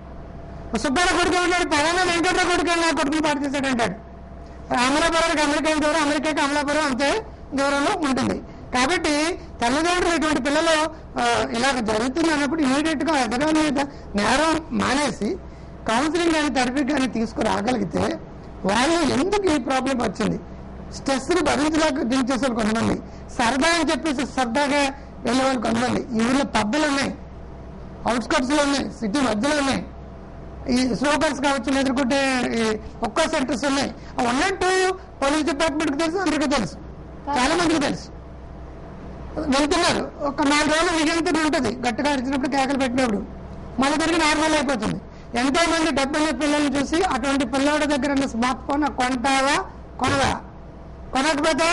సుబ్బారావు కొడుకు ఉంటాడు పలానా వెంకటరావు కొడుకు నా కొడుకుని పాటు చేశాడు అంటాడు అమలాపురానికి అమెరికా ఎంత దూరం అమెరికాకి అమలాపురం అంతే దూరంలో ఉంటుంది కాబట్టి తల్లిదండ్రులు ఇటువంటి పిల్లలు ఆ, ఇలాగ జరుగుతుంది అన్నప్పుడు ఇమీడియట్ గా ఎదగాలి మీద నేరం మానేసి కౌన్సిలింగ్ కానీ థెరపీ కానీ తీసుకురాగలిగితే వాళ్ళు ఎందుకు ఈ ప్రాబ్లం వచ్చింది స్ట్రెస్ ని భరించలేక దించేసే వాళ్ళు కొంతమంది సరదా అని చెప్పేసి సరదాగా వెళ్ళే వాళ్ళు కొంతమంది ఈ ఊళ్ళో పబ్బులు ఉన్నాయి అవుట్స్కట్స్ లో ఉన్నాయి సిటీ మధ్యలో ఉన్నాయి ఈ స్లోకర్స్ కావచ్చు ఎదుర్కొంటే ఈ ఒక్క సెంటర్స్ ఉన్నాయి అవి ఉన్నట్టు పోలీస్ డిపార్ట్మెంట్ కి తెలుసు అందరికీ తెలుసు చాలా మందికి తెలుసు వెళ్తున్నారు ఒక నాలుగు రోజులు నిజంతో ఉంటుంది గట్టిగా అరిచినప్పుడు కేకలు పెట్టినప్పుడు మళ్ళీ తిరిగి నార్మల్ అయిపోతుంది ఎంతో మంది డబ్బున్న పిల్లల్ని చూసి అటువంటి పిల్లోడి దగ్గర ఉన్న స్మార్ట్ ఫోన్ కొంటావా కొనవా కొనకపోతే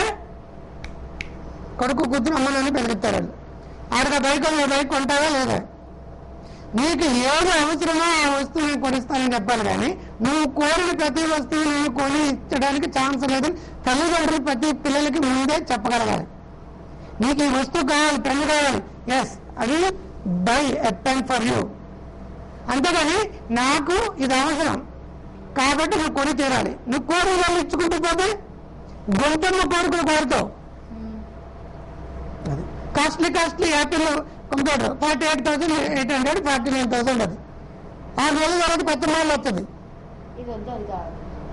కొడుకు కూతురు అమ్మ నాన్న బెదిరిస్తారు వాళ్ళు ఆడక బైక్ ఉంది, బైక్ కొంటావా లేదా నీకు ఏది అవసరమో ఆ వస్తువు నేను కొనిస్తానని చెప్పాలి కానీ నువ్వు కోరిన ప్రతి వస్తువు నేను కొని ఇచ్చడానికి ఛాన్స్ లేదు తల్లిదండ్రులు ప్రతి పిల్లలకి ముందే చెప్పగలగాలి నీకు ఈ వస్తువు కావాలి పెన్ కావాలి ఎస్ అది buy a pen for you అంతేగాని నాకు ఇది అవసరం కాబట్టి నువ్వు కొని తీరాలి నువ్వు కోరిన వాళ్ళు ఇచ్చుకుంటూ పోతే గొంతమ్మ కోరికలు కోరుతావు అది costly costly Apple computer forty eight thousand eight hundred forty nine thousand అది ఆరు నెలల తర్వాత కొత్త మోడల్ వస్తుంది ఇది వద్దు అది కావాలి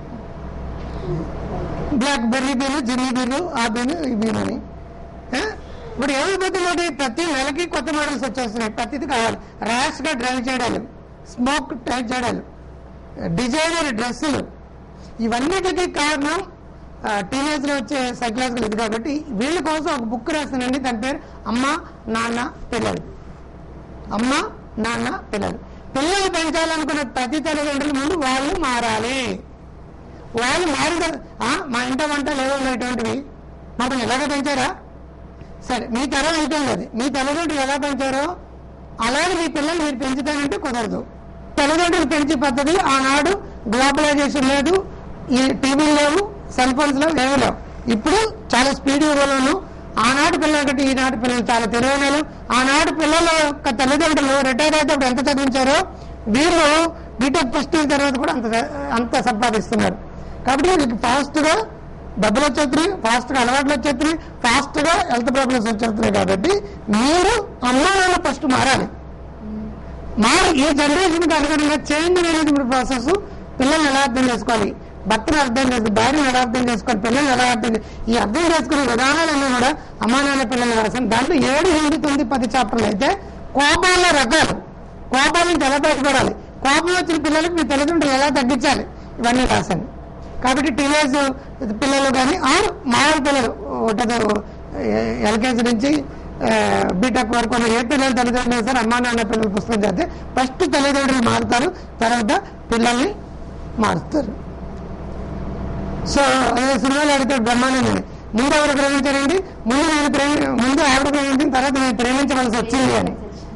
బ్లాక్ బెర్రీ బీను జిమ్మి బీను ఆ బీను ఈ బీను అని ఆ? ఇప్పుడు ఏమైపోతుంది ప్రతి నెలకి కొత్త మోడల్స్ వచ్చేస్తున్నాయి ప్రతిది కావాలి ర్యాష్ గా డ్రైవ్ చేయడాలు స్మోక్ డ్రైవ్ చేయడాలు డిజైనర్ డ్రెస్సులు ఇవన్నిటికీ కారణం టీనేజ్ లో వచ్చే సైకలాజికల్ ఇది కాబట్టి వీళ్ళ కోసం ఒక బుక్ రాస్తానండి దాని పేరు అమ్మ నాన్న పిల్లలు అమ్మ నాన్న పిల్లలు పిల్లలు పెంచాలనుకున్న ప్రతి తల్లిదండ్రుల ముందు వాళ్ళు మారాలి వాళ్ళు మారిన ఆ, మా ఇంట వంట లేవు ఇటువంటివి మాకు ఎలాగ పెంచారా సరే మీ తరం అయిపోయింది అది మీ తల్లిదండ్రులు ఎలా పెంచారో అలాగే మీ పిల్లలు మీరు పెంచుతానంటే కుదరదు తల్లిదండ్రులు పెంచే పద్ధతి ఆనాడు గ్లోబలైజేషన్ లేదు ఈ టీవీలు లేవు సెల్ ఫోన్స్ లేవు ఏమీ లేవు ఇప్పుడు చాలా స్పీడ్ యుగంలోను ఆనాటి పిల్లల కంటే ఈనాటి పిల్లలు చాలా తెలివైన వాళ్ళు. ఆనాటి పిల్లల యొక్క తల్లిదండ్రులు రిటైర్ అయితే ఎంత చదివించారో వీళ్ళు బీటెక్ ఫస్ట్ ఇయర్ తర్వాత కూడా అంత అంత సంపాదిస్తున్నారు కాబట్టి వీళ్ళకి ఫాస్ట్ గా డబ్బులు వచ్చేస్తున్నాయి ఫాస్ట్ గా అలవాట్లు వచ్చేస్తున్నాయి ఫాస్ట్ గా హెల్త్ ప్రాబ్లమ్స్ వచ్చేస్తున్నాయి కాబట్టి మీరు అమ్మా నాన్న ఫస్ట్ మారాలి మారి ఈ జనరేషన్ కి అనుగుణంగా చేంజ్ మేనేజ్మెంట్ ప్రాసెస్ పిల్లల్ని ఎలా అర్థం చేసుకోవాలి భర్తను అర్థం చేసుకోవాలి భార్యను ఎలా అర్థం చేసుకోవాలి పిల్లల్ని ఎలా అర్థం చే- ఈ అర్థం చేసుకునే విధానాలన్నీ కూడా అమ్మా నాన్న పిల్లల్ని రాశాను దాంట్లో ఏడు ఎనిమిది తొమ్మిది పది చాప్టర్లు అయితే కోపాల రకాలు కోపాల నుంచి ఎలా బయటపడాలి కోపం వచ్చిన పిల్లలకు మీ తల్లిదండ్రులు ఎలా తగ్గించాలి ఇవన్నీ రాశాను కాబట్టి టీనేజ్ పిల్లలు కానీ ఆరు మామూలు పిల్లలు ఒకటి ఎల్కేజీ నుంచి బీటెక్ వరకు ఉన్న ఏ పిల్లలు తల్లిదండ్రులు సరే అమ్మా నాన్న పిల్లల పుస్తకం చదివితే ఫస్ట్ తల్లిదండ్రులు మారుతారు తర్వాత పిల్లల్ని మారుస్తారు సో అదే సినిమాలో అడిగితే బ్రహ్మానందని ముందు ఎవరు ప్రేమించారండి ముందు నేను ప్రేమి ముందు ఆవిడ ప్రేమించిన తర్వాత నేను ప్రేమించవలసి వచ్చింది అని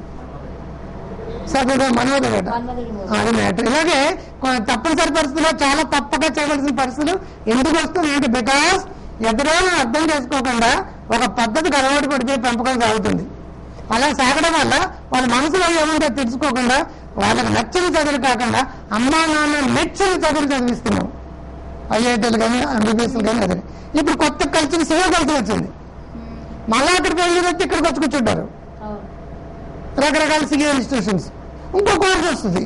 సరే మనోదట మన్మధుడి మూవీ. అది మ్యాటర్ ఇలాగే కొ- తప్పనిసరి పరిస్థితుల్లో చాలా తప్పగా చేయవలసిన పరిస్థితులు ఎందుకు వస్తుంది ఏంటి బికాస్ ఎదురైనా అర్థం చేసుకోకుండా ఒక పద్ధతికి అలవాటు పడిపోయి పెంపకం సాగుతుంది అలా సాగడం వల్ల వాళ్ళ మనసులో ఏముందో తెలుసుకోకుండా వాళ్ళకి నచ్చిన చదువులు కాకుండా అమ్మా నాన్న మెచ్చిన చదువులు చదివిస్తున్నాం ఐఐటీలు కానీ ఎంబీబీఎస్లు కానీ అదే ఇప్పుడు కొత్త కల్చర్ సేవ కల్చర్ వచ్చింది మళ్ళా అక్కడికి వెళ్ళి వచ్చి ఇక్కడికి వచ్చి కూర్చుంటారు అవును రకరకాల సివిల్ ఇన్స్టిట్యూషన్స్ ఇంకో కోర్స్ వస్తుంది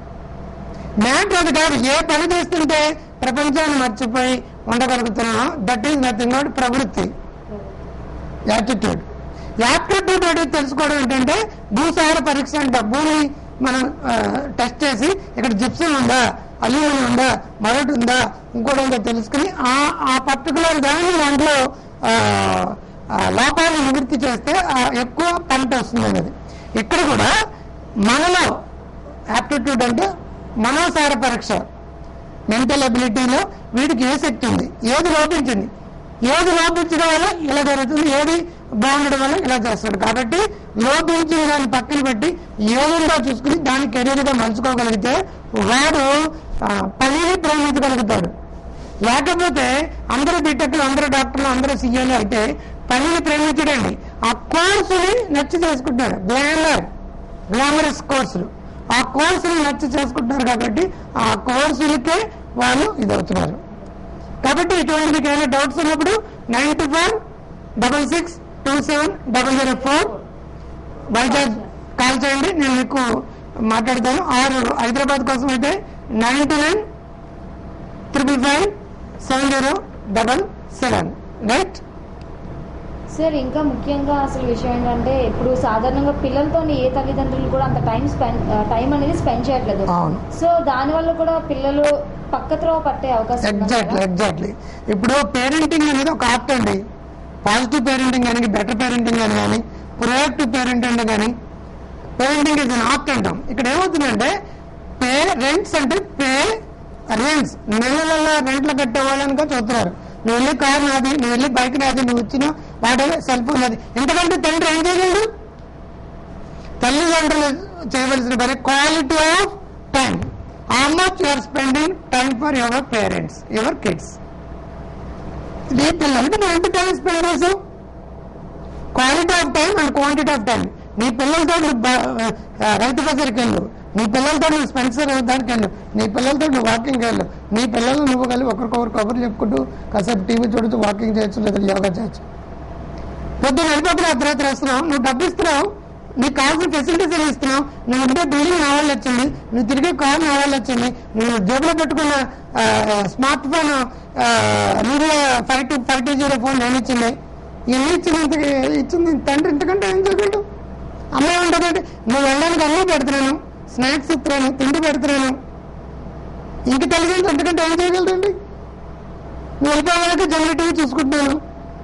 మ్యాటర్ అది కాదు ఏ పని చేస్తుంటే ప్రపంచాన్ని మర్చిపోయి ఉండగలుగుతున్నాం దట్ ఈస్ నథింగ్ నాట్ ప్రవృత్తి యాటిట్యూడ్ యాప్టిట్యూడ్ అనేది తెలుసుకోవడం ఏంటంటే భూసార పరీక్ష అంట భూమి మనం టెస్ట్ చేసి ఇక్కడ జిప్సం ఉందా అల్యూమినియం ఉందా మరొకటి ఉందా ఇంకోటి ఉందా తెలుసుకుని ఆ ఆ పర్టికులర్ దాన్ని దాంట్లో ఆ, ఆ లోపాలను నివృత్తి చేస్తే ఆ ఎక్కువ పంట వస్తుంది అనేది ఇక్కడ కూడా మనలో యాప్టిట్యూడ్ అంటే మనోసార పరీక్ష మెంటల్ అబిలిటీలో వీడికి ఏ శక్తి ఉంది ఏది లోపించింది ఏది లోపించడం వల్ల ఇలా జరుగుతుంది ఏది బాగుండడం వల్ల ఇలా చేస్తాడు కాబట్టి లోపించిన దాన్ని పక్కన పెట్టి ఏదుందో చూసుకుని దాన్ని కెరీర్ గా మలుచుకోగలిగితే వాడు ఆ, పనిని ప్రేమించగలుగుతాడు లేకపోతే అందరూ బీటెక్లు అందరూ డాక్టర్లు అందరూ సీఏలు అయితే పనిని ప్రేమించడండి ఆ కోర్సుని నచ్చి చేసుకుంటాడు గ్లామర్ గ్లామరస్ కోర్సులు ఆ కోర్సులు నచ్చి చేసుకుంటున్నారు కాబట్టి ఆ కోర్సులకే వాళ్ళు ఇదవుతున్నారు కాబట్టి ఇటువంటి మీకు ఏమైనా డౌట్స్ ఉన్నప్పుడు nine two four double six two seven double zero four Vizag call చేయండి నేను మీకు మాట్లాడతాను ఆరు హైదరాబాద్ కోసం అయితే ninety nine triple five seven zero double seven right sir ఇంకా ముఖ్యంగా అసలు విషయం ఏంటంటే ఇప్పుడు సాధారణంగా పిల్లలతో ఏ తల్లిదండ్రులు కూడా అంత టైం స్పెండ్ టైం అనేది స్పెండ్ చేయట్లేదు అవును. సో దానివల్ల కూడా పిల్లలు పక్కత్రోవ పట్టే అవకాశం ఉంది ఎగ్జాక్ట్లీ కదా? ఎగ్జాక్ట్లీ ఇప్పుడు పేరెంటింగ్ అనేది ఒక ఆర్ట్ అండి పాజిటివ్ పేరెంటింగ్ కానీ బెటర్ పేరెంటింగ్ అని కానీ ప్రొయాక్టివ్ పేరెంటింగ్ కానీ పేరెంటింగ్ ఇస్ అన్ ఆర్ట్ అంటాం ఇక్కడ ఏమవుతుందంటే పే రెంట్స్ అంటే పే రెంట్స్ నెల నెల రెంట్లు కట్టే వాళ్ళని చూస్తున్నారు నువ్వు వెళ్ళి కార్ నాది నువ్వు వెళ్ళి బైక్ నాది నువ్వు ఇచ్చిన వాడే సెల్ ఫోన్ నాది ఎంతకంటే తండ్రి ఏం చేయగలడు తల్లిదండ్రులు చేయవలసిన పని quality of time how much you're spending time for your parents your kids నీ పిల్లలకి నువ్వు ఎంత టైం స్పెండ్ చేసావు quality of time and quantity of time నీ పిల్లలతో నువ్వు బ- ఆ, రైతు బజార్కి వెళ్ళు నీ పిల్లలతో నువ్వు స్పెన్సర్ దానికి వెళ్ళు నీ పిల్లలతో నువ్వు వాకింగ్ వెళ్ళు నీ పిల్లలు నువ్వు కలిసి ఒకరికొకరు కబుర్లు చెప్పుకుంటూ కాసేపు టీవీ చూడుతూ వాకింగ్ చేయొచ్చు లేదా యోగా చేయొచ్చు పొద్దున్న వెళ్ళిపోతున్న అర్ధరాత్రి వస్తున్నావు నువ్వు డబ్బు ఇస్తున్నావు నీకు కావాల్సిన ఫెసిలిటీస్ ఏమి ఇస్తున్నావు నువ్వు ఉంటే బిల్డింగ్ నా వాళ్ళు వచ్చింది నువ్వు తిరిగే కార్ నా వాళ్ళు వచ్చింది నువ్వు జేబులో పెట్టుకున్న స్మార్ట్ ఫోన్ నీలో five two five two zero phone నేను ఇచ్చింది ఇవన్నీ ఇచ్చినంత ఇచ్చింది తండ్రి ఇంతకంటే ఏం చేయగలడు అమ్మాయి ఉంటుందంటే నువ్వు వెళ్ళడానికి అన్నీ పెడుతున్నాను స్నాక్స్ ఇస్తున్నాను తిండి పెడుతున్నాను ఇంక తల్లిదండ్రులు ఎంతకంటే ఏం చేయగలరండి నువ్వు వెళ్ళిపోయాక జనరల్ టీవీ చూసుకుంటున్నాను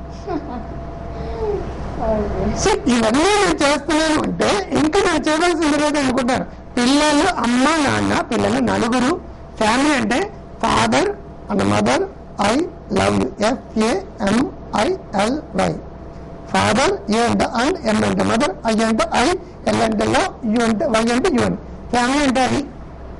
సో ఇవన్నీ నేను చేస్తున్నాను అంటే ఇంకా నేను చేయవలసింది లేదు అనుకుంటారు పిల్లలు అమ్మ నాన్న పిల్లలు నలుగురు ఫ్యామిలీ అంటే father and mother I love you F A M I L Y father A అంటే అండ్ ఎం అంటే మదర్ ఐ అంటే ఐ ఎల్ అంటే లవ్ యూ అంటే వై అంటే యూ అని ఫ్యామిలీ అంటే అది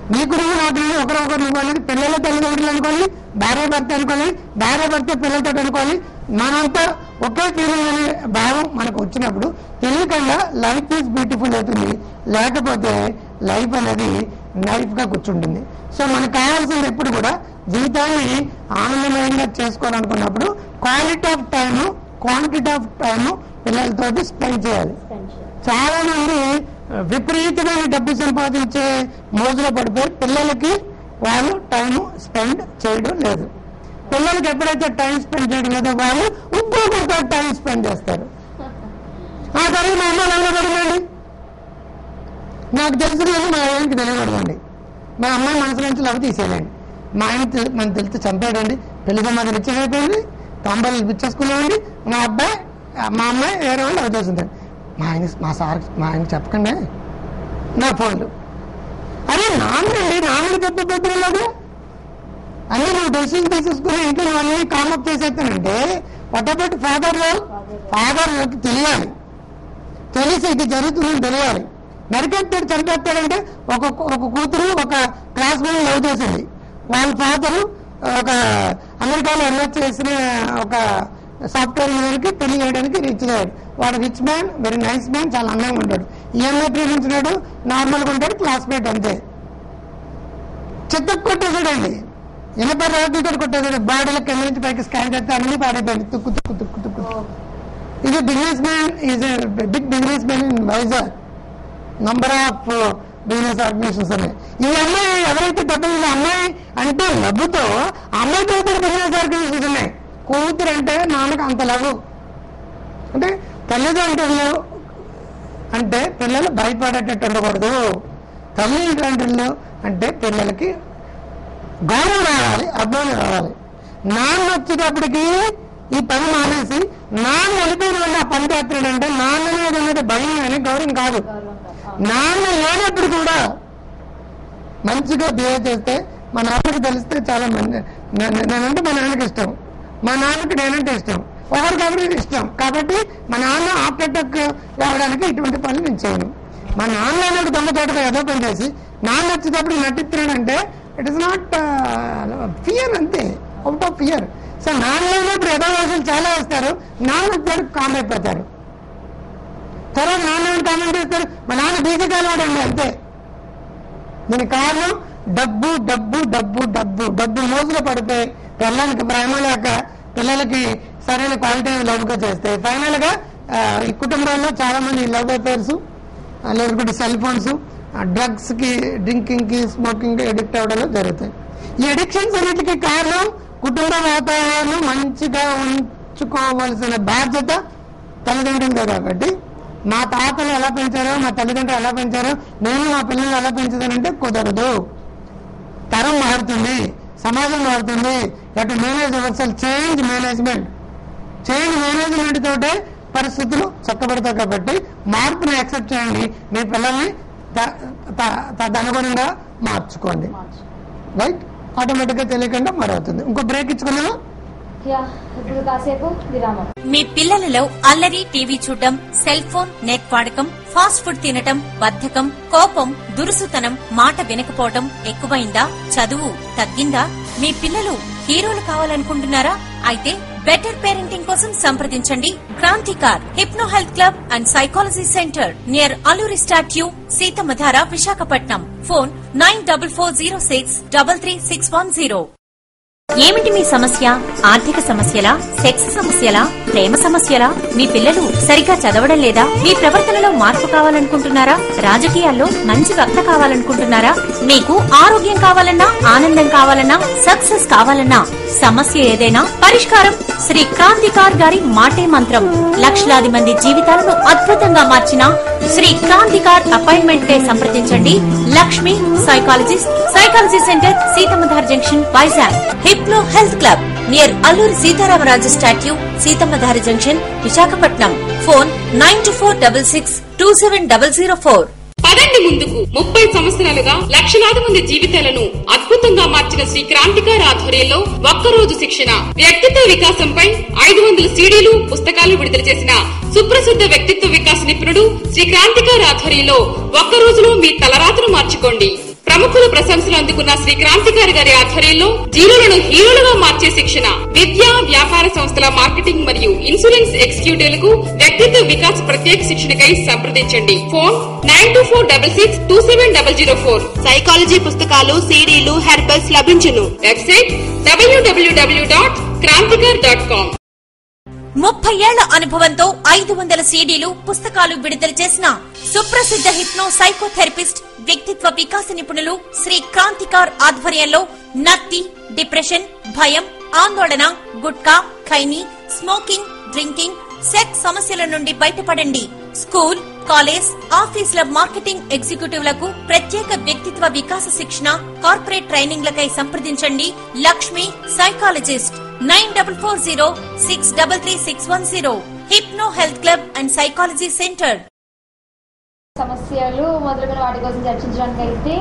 మీ గురువు నా గురువు ఒకరొకరు అనుకోవాలి పిల్లల తల్లిదండ్రులు అనుకోవాలి భార్య భర్త అనుకోవాలి భార్య భర్త పిల్లలతో అనుకోవాలి మనంతా ఒకే ఫీలింగ్ అనే భావం మనకు వచ్చినప్పుడు తెలియకుండా లైఫ్ ఈజ్ బ్యూటిఫుల్ అవుతుంది లేకపోతే లైఫ్ అనేది లైఫ్ గా కూర్చుంటుంది సో మనకు కావాల్సింది ఎప్పుడు కూడా జీవితాన్ని ఆనందమయంగా చేసుకోవాలనుకున్నప్పుడు quality of time quantity of time పిల్లలతోటి స్పెండ్ చేయాలి చాలా మంది విపరీతమైన డబ్బు సంపాదించే మోజులో పడిపోయి పిల్లలకి వాళ్ళు టైం స్పెండ్ చేయడం లేదు పిల్లలకి ఎప్పుడైతే టైం స్పెండ్ చేయడం లేదో వాళ్ళు ఇంకొకరితో టైం స్పెండ్ చేస్తారు ఆ తర్వాత మా అమ్మ నాన్న పడమండి నాకు తెలుసు కానీ మా ఆయనకి తెలియకూడదండి మా అమ్మాయి మనసు నుంచి లవ్ తీసేయాలండి మా ఆయన తె- మనకు తెలిస్తే చంపాడండి పెళ్లి సమాధానం ఇచ్చేసైపోయింది తంబాలు ఇచ్చేసుకున్నామండి మా అబ్బాయి మా అమ్మాయి వేరే వాళ్ళు లవ్ చేస్తుంటాడు మా ఆయన మా సార్ మా ఆయన చెప్పకండి నా ఫోన్లు అరే నాన్నండి నాన్న పెద్ద పెద్ద లేదు అన్నీ నువ్వు డెసిషన్ తీసేసుకుని ఇంట్లో నువ్వు అన్నీ కామప్ చేసేస్తానంటే పట్టబట్టి ఫాదర్ ఫాదర్ తెలియాలి తెలిసి ఇది జరుగుతుందని తెలియాలి నరికెత్తాడు చనిపెట్టాడంటే ఒక ఒక కూతురు ఒక క్లాస్ మేట్ లవ్ చేసింది వాళ్ళ ఫాదర్ ఒక అమెరికాలో ఎన్ఎస్ చేసిన ఒక సాఫ్ట్వేర్ ఇంజనీర్కి పెళ్లి చేయడానికి రిచ్ అయ్యాడు వాడు rich man very nice man చాలా అందంగా ఉంటాడు ఈఎంఐ ప్రేమించినాడు నార్మల్గా ఉంటాడు క్లాస్మేట్ అంతే చెత్త కొట్టేసాడండి ఇనప రాజుతో కొట్టేసాడు బాడీలో కింద నుంచి పైకి స్కాన్ చేస్తే అన్ని పాడైపోయింది తుక్కు తుక్కు తుక్కు తుక్కు is business man is big business man in Vizag number of business organizations ఉన్నాయి ఈ అమ్మాయి ఎవరైతే డబ్బులు ఉందో అమ్మాయి అంటే లవ్వుతో అమ్మాయితో ఇద్దరు బిజినెస్ ఆర్గనైజేషన్స్ ఉన్నాయి కూతురు అంటే నాన్నకు అంత లవ్ అంటే తల్లిదండ్రులు అంటే పిల్లలు భయపడేటట్టు ఉండకూడదు తల్లిదండ్రులు అంటే పిల్లలకి గౌరవం రావాలి అభిమానం రావాలి నాన్న వచ్చేటప్పటికి ఈ పని మానేసి నాన్న వెళ్ళిపోయిన వల్ల ఆ పని చేస్తున్నాడంటే నాన్న మీద ఉన్నది భయం అని గౌరవం కాదు నాన్న లేనప్పుడు కూడా మంచిగా బిహేవ్ చేస్తే మా నాన్నకి తెలిస్తే చాలా మంది నే- నే- నేనంటే మా నాన్నకి ఇష్టం మా నాన్నకి నేనంటే ఇష్టం ఒకరికొకరికి ఇష్టం కాబట్టి మా నాన్న హార్ట్ అటాక్ రావడానికి ఇటువంటి పనులు నేను చేయను మా నాన్న అన్నట్టు దొంగ తోటగా ఏదో పని చేసి నాన్న వచ్చేటప్పుడు నటిస్తున్నాడంటే ఇట్ ఇస్ నాట్ ఫియర్ అంతే అవుట్ ఆఫ్ ఫియర్ సో నాన్న లేనప్పుడు ఏదో రోజులు చాలా వేస్తారు నాన్న వచ్చేటప్పుడు కామ్ అయిపోతారు తర్వాత నాన్న ఏమని కామెంట్ చేస్తారు మా నాన్న బీజకాలు వాడండి అంతే దీనికి కారణం డబ్బు డబ్బు డబ్బు డబ్బు డబ్బు మోజులో పడిపోయి పిల్లలకి ప్రేమ లేక పిల్లలకి సరైన క్వాలిటీ లవ్గా చేస్తే ఫైనల్ గా ఆ, ఈ కుటుంబాల్లో చాలా మంది లవ్ అఫైర్స్ లేకపోతే సెల్ ఫోన్స్ డ్రగ్స్ కి డ్రింకింగ్ కి స్మోకింగ్ కి అడిక్ట్ అవ్వడం జరుగుతాయి ఈ అడిక్షన్స్ అన్నిటికీ కారణం కుటుంబ వాతావరణం మంచిగా ఉంచుకోవాల్సిన బాధ్యత తల్లిదండ్రులదే కాబట్టి మా తాతలు ఎలా పెంచారో మా తల్లిదండ్రులు ఎలా పెంచారో నేను మా పిల్లల్ని ఎలా పెంచుతానంటే కుదరదు తరం మారుతుంది సమాజం మారుతుంది అటు manage ourselves change management change management తోటే పరిస్థితులు చక్కబడతాయి కాబట్టి మార్పుని యాక్సెప్ట్ చేయండి మీ పిల్లల్ని త- త- తదనుగుణంగా మార్చుకోండి రైట్ ఆటోమేటిక్గా తెలియకుండా మారవుతుంది ఇంకో బ్రేక్ ఇచ్చుకున్నాము యా ఇప్పుడు కాసేపు విరామం మీ పిల్లలలో అల్లరి టీవీ చూడటం సెల్ ఫోన్ నెట్ వాడకం ఫాస్ట్ ఫుడ్ తినటం బద్ధకం కోపం దురుసుతనం మాట వినకపోవటం ఎక్కువైందా చదువు తగ్గిందా మీ పిల్లలు హీరోలు కావాలనుకుంటున్నారా అయితే బెటర్ పేరెంటింగ్ కోసం సంప్రదించండి Krantikar hypno health club and psychology centre near Alluri statue Seethammadhara Visakhapatnam phone nine double four zero six double three six one zero ఏమిటి మీ సమస్య ఆర్థిక సమస్యలా సెక్స్ సమస్యలా ప్రేమ సమస్యలా మీ పిల్లలు సరిగ్గా చదవడం లేదా మీ ప్రవర్తనలో మార్పు కావాలనుకుంటున్నారా రాజకీయాల్లో మంచి వక్త కావాలనుకుంటున్నారా మీకు ఆరోగ్యం కావాలన్నా ఆనందం కావాలన్నా సక్సెస్ కావాలన్నా సమస్య ఏదైనా పరిష్కారం శ్రీ క్రాంతికార్ గారి మాటే మంత్రం లక్షలాది మంది జీవితాలను అద్భుతంగా మార్చిన శ్రీ క్రాంతికార్ అపాయింట్మెంట్ కే సంప్రదించండి Lakshmi psychologist psychology centre Seethammadhara junction Vizag hypno health club near Alluri Sitaramaraju statue Seethammadhara junction Visakhapatnam phone nine two four double six two seven double zero four పదండి ముందుకు ముప్పై సంవత్సరాలుగా లక్షలాది మంది జీవితాలను అద్భుతంగా మార్చిన శ్రీ క్రాంతికార్ ఆధ్వర్యంలో ఒక్కరోజు శిక్షణ వ్యక్తిత్వ వికాసంపై ఐదు వందల సీడీలు పుస్తకాలు విడుదల చేసిన సుప్రసిద్ధ వ్యక్తిత్వ వికాస నిపుణుడు శ్రీ క్రాంతికార్ ఆధ్వర్యంలో ఒక్క రోజులో మీ తలరాతను మార్చుకోండి ప్రముఖుల ప్రశంసలు అందుకున్న శ్రీ క్రాంతికారి గారి ఆధ్వర్యంలో జీరోలను హీరోలుగా మార్చే శిక్షణ విద్యా వ్యాపార సంస్థల మార్కెటింగ్ మరియు ఇన్సూరెన్స్ ఎగ్జిక్యూటివ్లకు వ్యక్తిత్వ వికాస్ ప్రత్యేక శిక్షణకై సంప్రదించండి phone nine two four double six two seven double zero four psychology పుస్తకాలు సీడీలు హెర్బల్స్ లభించును వెబ్సైట్ డబ్ల్యూడబ్ల్యూడబ్ల్యూ డాట్ క్రాంతికర్ డాట్ కామ్ ముప్పై ఏళ్ల అనుభవంతో ఐదు వందల సీడీలు పుస్తకాలు విడుదల చేసిన సుప్రసిద్ధ హిప్నో సైకోథెరపిస్ట్ వ్యక్తిత్వ వికాస నిపుణులు శ్రీ క్రాంతికార్ ఆధ్వర్యంలో నత్తి డిప్రెషన్ భయం ఆందోళన gutka khaini smoking drinking sex సమస్యల నుండి బయటపడండి స్కూల్ కాలేజ్ ఆఫీసుల మార్కెటింగ్ ఎగ్జిక్యూటివ్లకు ప్రత్యేక వ్యక్తిత్వ వికాస శిక్షణ కార్పొరేట్ ట్రైనింగ్లకై సంప్రదించండి Lakshmi psychologist nine double four zero six double three six one zero hypno health club and psychology centre సమస్యలు మొదలైన వాటి కోసం చర్చించడానికి అయితే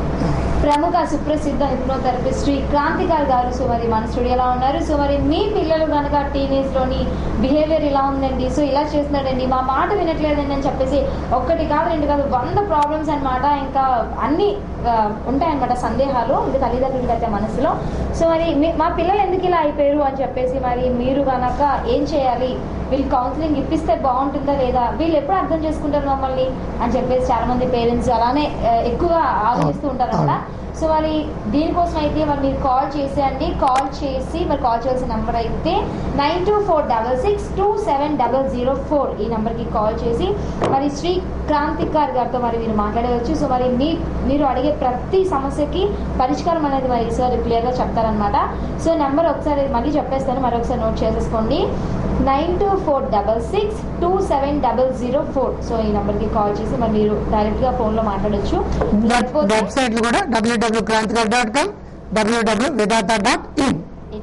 ప్రముఖ సుప్రసిద్ధ హిప్నోథెరపిస్ట్ శ్రీ క్రాంతికార్ గారు సో మరి మన స్టూడియోలో ఉన్నారు సో మరి మీ పిల్లలు కనుక టీనేజ్ లోని బిహేవియర్ ఇలా ఉందండి సో ఇలా చేస్తున్నాడండి మా మాట వినట్లేదండి అని చెప్పేసి ఒక్కటి కాదు రెండు కాదు వంద ప్రాబ్లమ్స్ అన్నమాట ఇంకా అన్ని ఆ, ఉంటాయన్నమాట సందేహాలు ఇంకా తల్లిదండ్రులకి అయితే మనసులో సో మరి మీ- మా పిల్లలు ఎందుకు ఇలా అయిపోయారు అని చెప్పేసి మరి మీరు కనుక ఏం చేయాలి వీళ్ళు కౌన్సిలింగ్ ఇప్పిస్తే బాగుంటుందా లేదా వీళ్ళు ఎప్పుడు అర్థం చేసుకుంటారు మమ్మల్ని అని చెప్పేసి చాలా మంది పేరెంట్స్ అలానే ఆ, ఎక్కువగా ఆలోచిస్తూ ఉంటారు కదా సో మరి దీనికోసం అయితే మరి మీరు కాల్ చేసేయండి కాల్ చేసి మరి కాల్ చేయాల్సిన నెంబర్ అయితే nine two four double six two seven double zero four ఈ నెంబర్కి కాల్ చేసి మరి శ్రీ క్రాంతికార్ గారితో మరి మీరు మాట్లాడవచ్చు సో మరి మీ మీరు అడిగే ప్రతి సమస్యకి పరిష్కారం అనేది మరి సార్ క్లియర్గా చెప్తారనమాట సో నెంబర్ ఒకసారి మళ్ళీ చెప్పేస్తాను మరి ఒకసారి నోట్ చేసేసుకోండి nine two four double six two seven double zero four so ఈ నెంబర్కి కాల్ చేసి మరి మీరు డైరెక్ట్గా ఫోన్లో మాట్లాడొచ్చు లేకపోతే వెబ్సైట్లు కూడా W W Krantikar dot com W W Vidhata dot in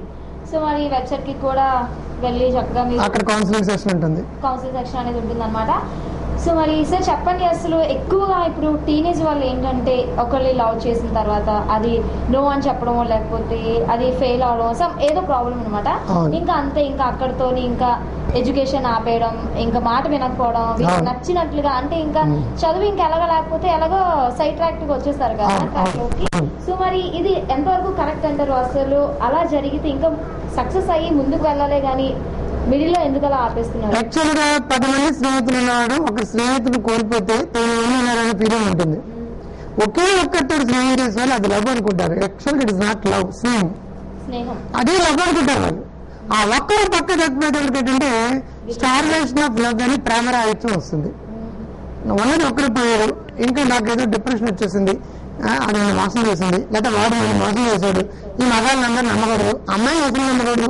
so మరి వెబ్సైట్ కి కూడా వెళ్ళి చక్కగా మీరు అక్కడ కౌన్సిలింగ్ సెషన్ ఉంటుంది కౌన్సిలింగ్ సెక్షన్ అనేది ఉంటుంది సో మరి సార్ చెప్పండి అసలు ఎక్కువగా ఇప్పుడు టీనేజ్ వాళ్ళు ఏంటంటే ఒకళ్ళు లవ్ చేసిన తర్వాత అది నో అని చెప్పడం లేకపోతే అది ఫెయిల్ అవడం సమ్ ఏదో ప్రాబ్లం అనమాట అవును. ఇంకా అంతే ఇంకా అక్కడితో ఇంకా ఎడ్యుకేషన్ ఆపేయడం ఇంకా మాట వినకపోవడం వీళ్ళకి అవును. నచ్చినట్లుగా అంటే ఇంకా ఉమ్. చదువు ఇంకా ఎలాగో లేకపోతే ఎలాగో సైడ్ ట్రాక్ కి వచ్చేస్తారు కదా అవును, track అవును, లోకి అవును. సో మరి ఇది ఎంతవరకు కరెక్ట్ అంటారు అసలు అలా జరిగితే ఇంకా సక్సెస్ అయ్యి ముందుకు వెళ్ళాలి కానీ మిడిల్ లో ఎందుకు అలా ఆపేస్తున్నారు యాక్చువల్ గా పది మంది స్నేహితులు ఉన్నవాడు ఒక స్నేహితుడు కోల్పోతే తొమ్మిది మంది ఉన్నారనే ఫీలింగ్ ఉంటుంది ఒకే ఒక్కటి స్నేహం చేసే వాళ్ళు అది లవ్ అనుకుంటారు actual it is not love స్నేహం స్నేహం అదే లవ్ అనుకుంటారు వాళ్ళు ఆ ఒక్కరు పక్క తప్పిపోయేటప్పుడు ఏంటంటే స్టార్వేషన్ ఆఫ్ లవ్ అని ప్రేమ రాహిత్యం వస్తుంది ఉన్నది ఒకరు పోయారు ఇంకా నాకు ఏదో డిప్రెషన్ వచ్చేసింది ఆ, అది నన్ను మోసం చేసింది లేదా వాడు నన్ను మోసం చేశాడు ఈ మగాళ్ళని అందరూ నమ్మకూడదు అమ్మాయి అసలు నమ్మకూడదు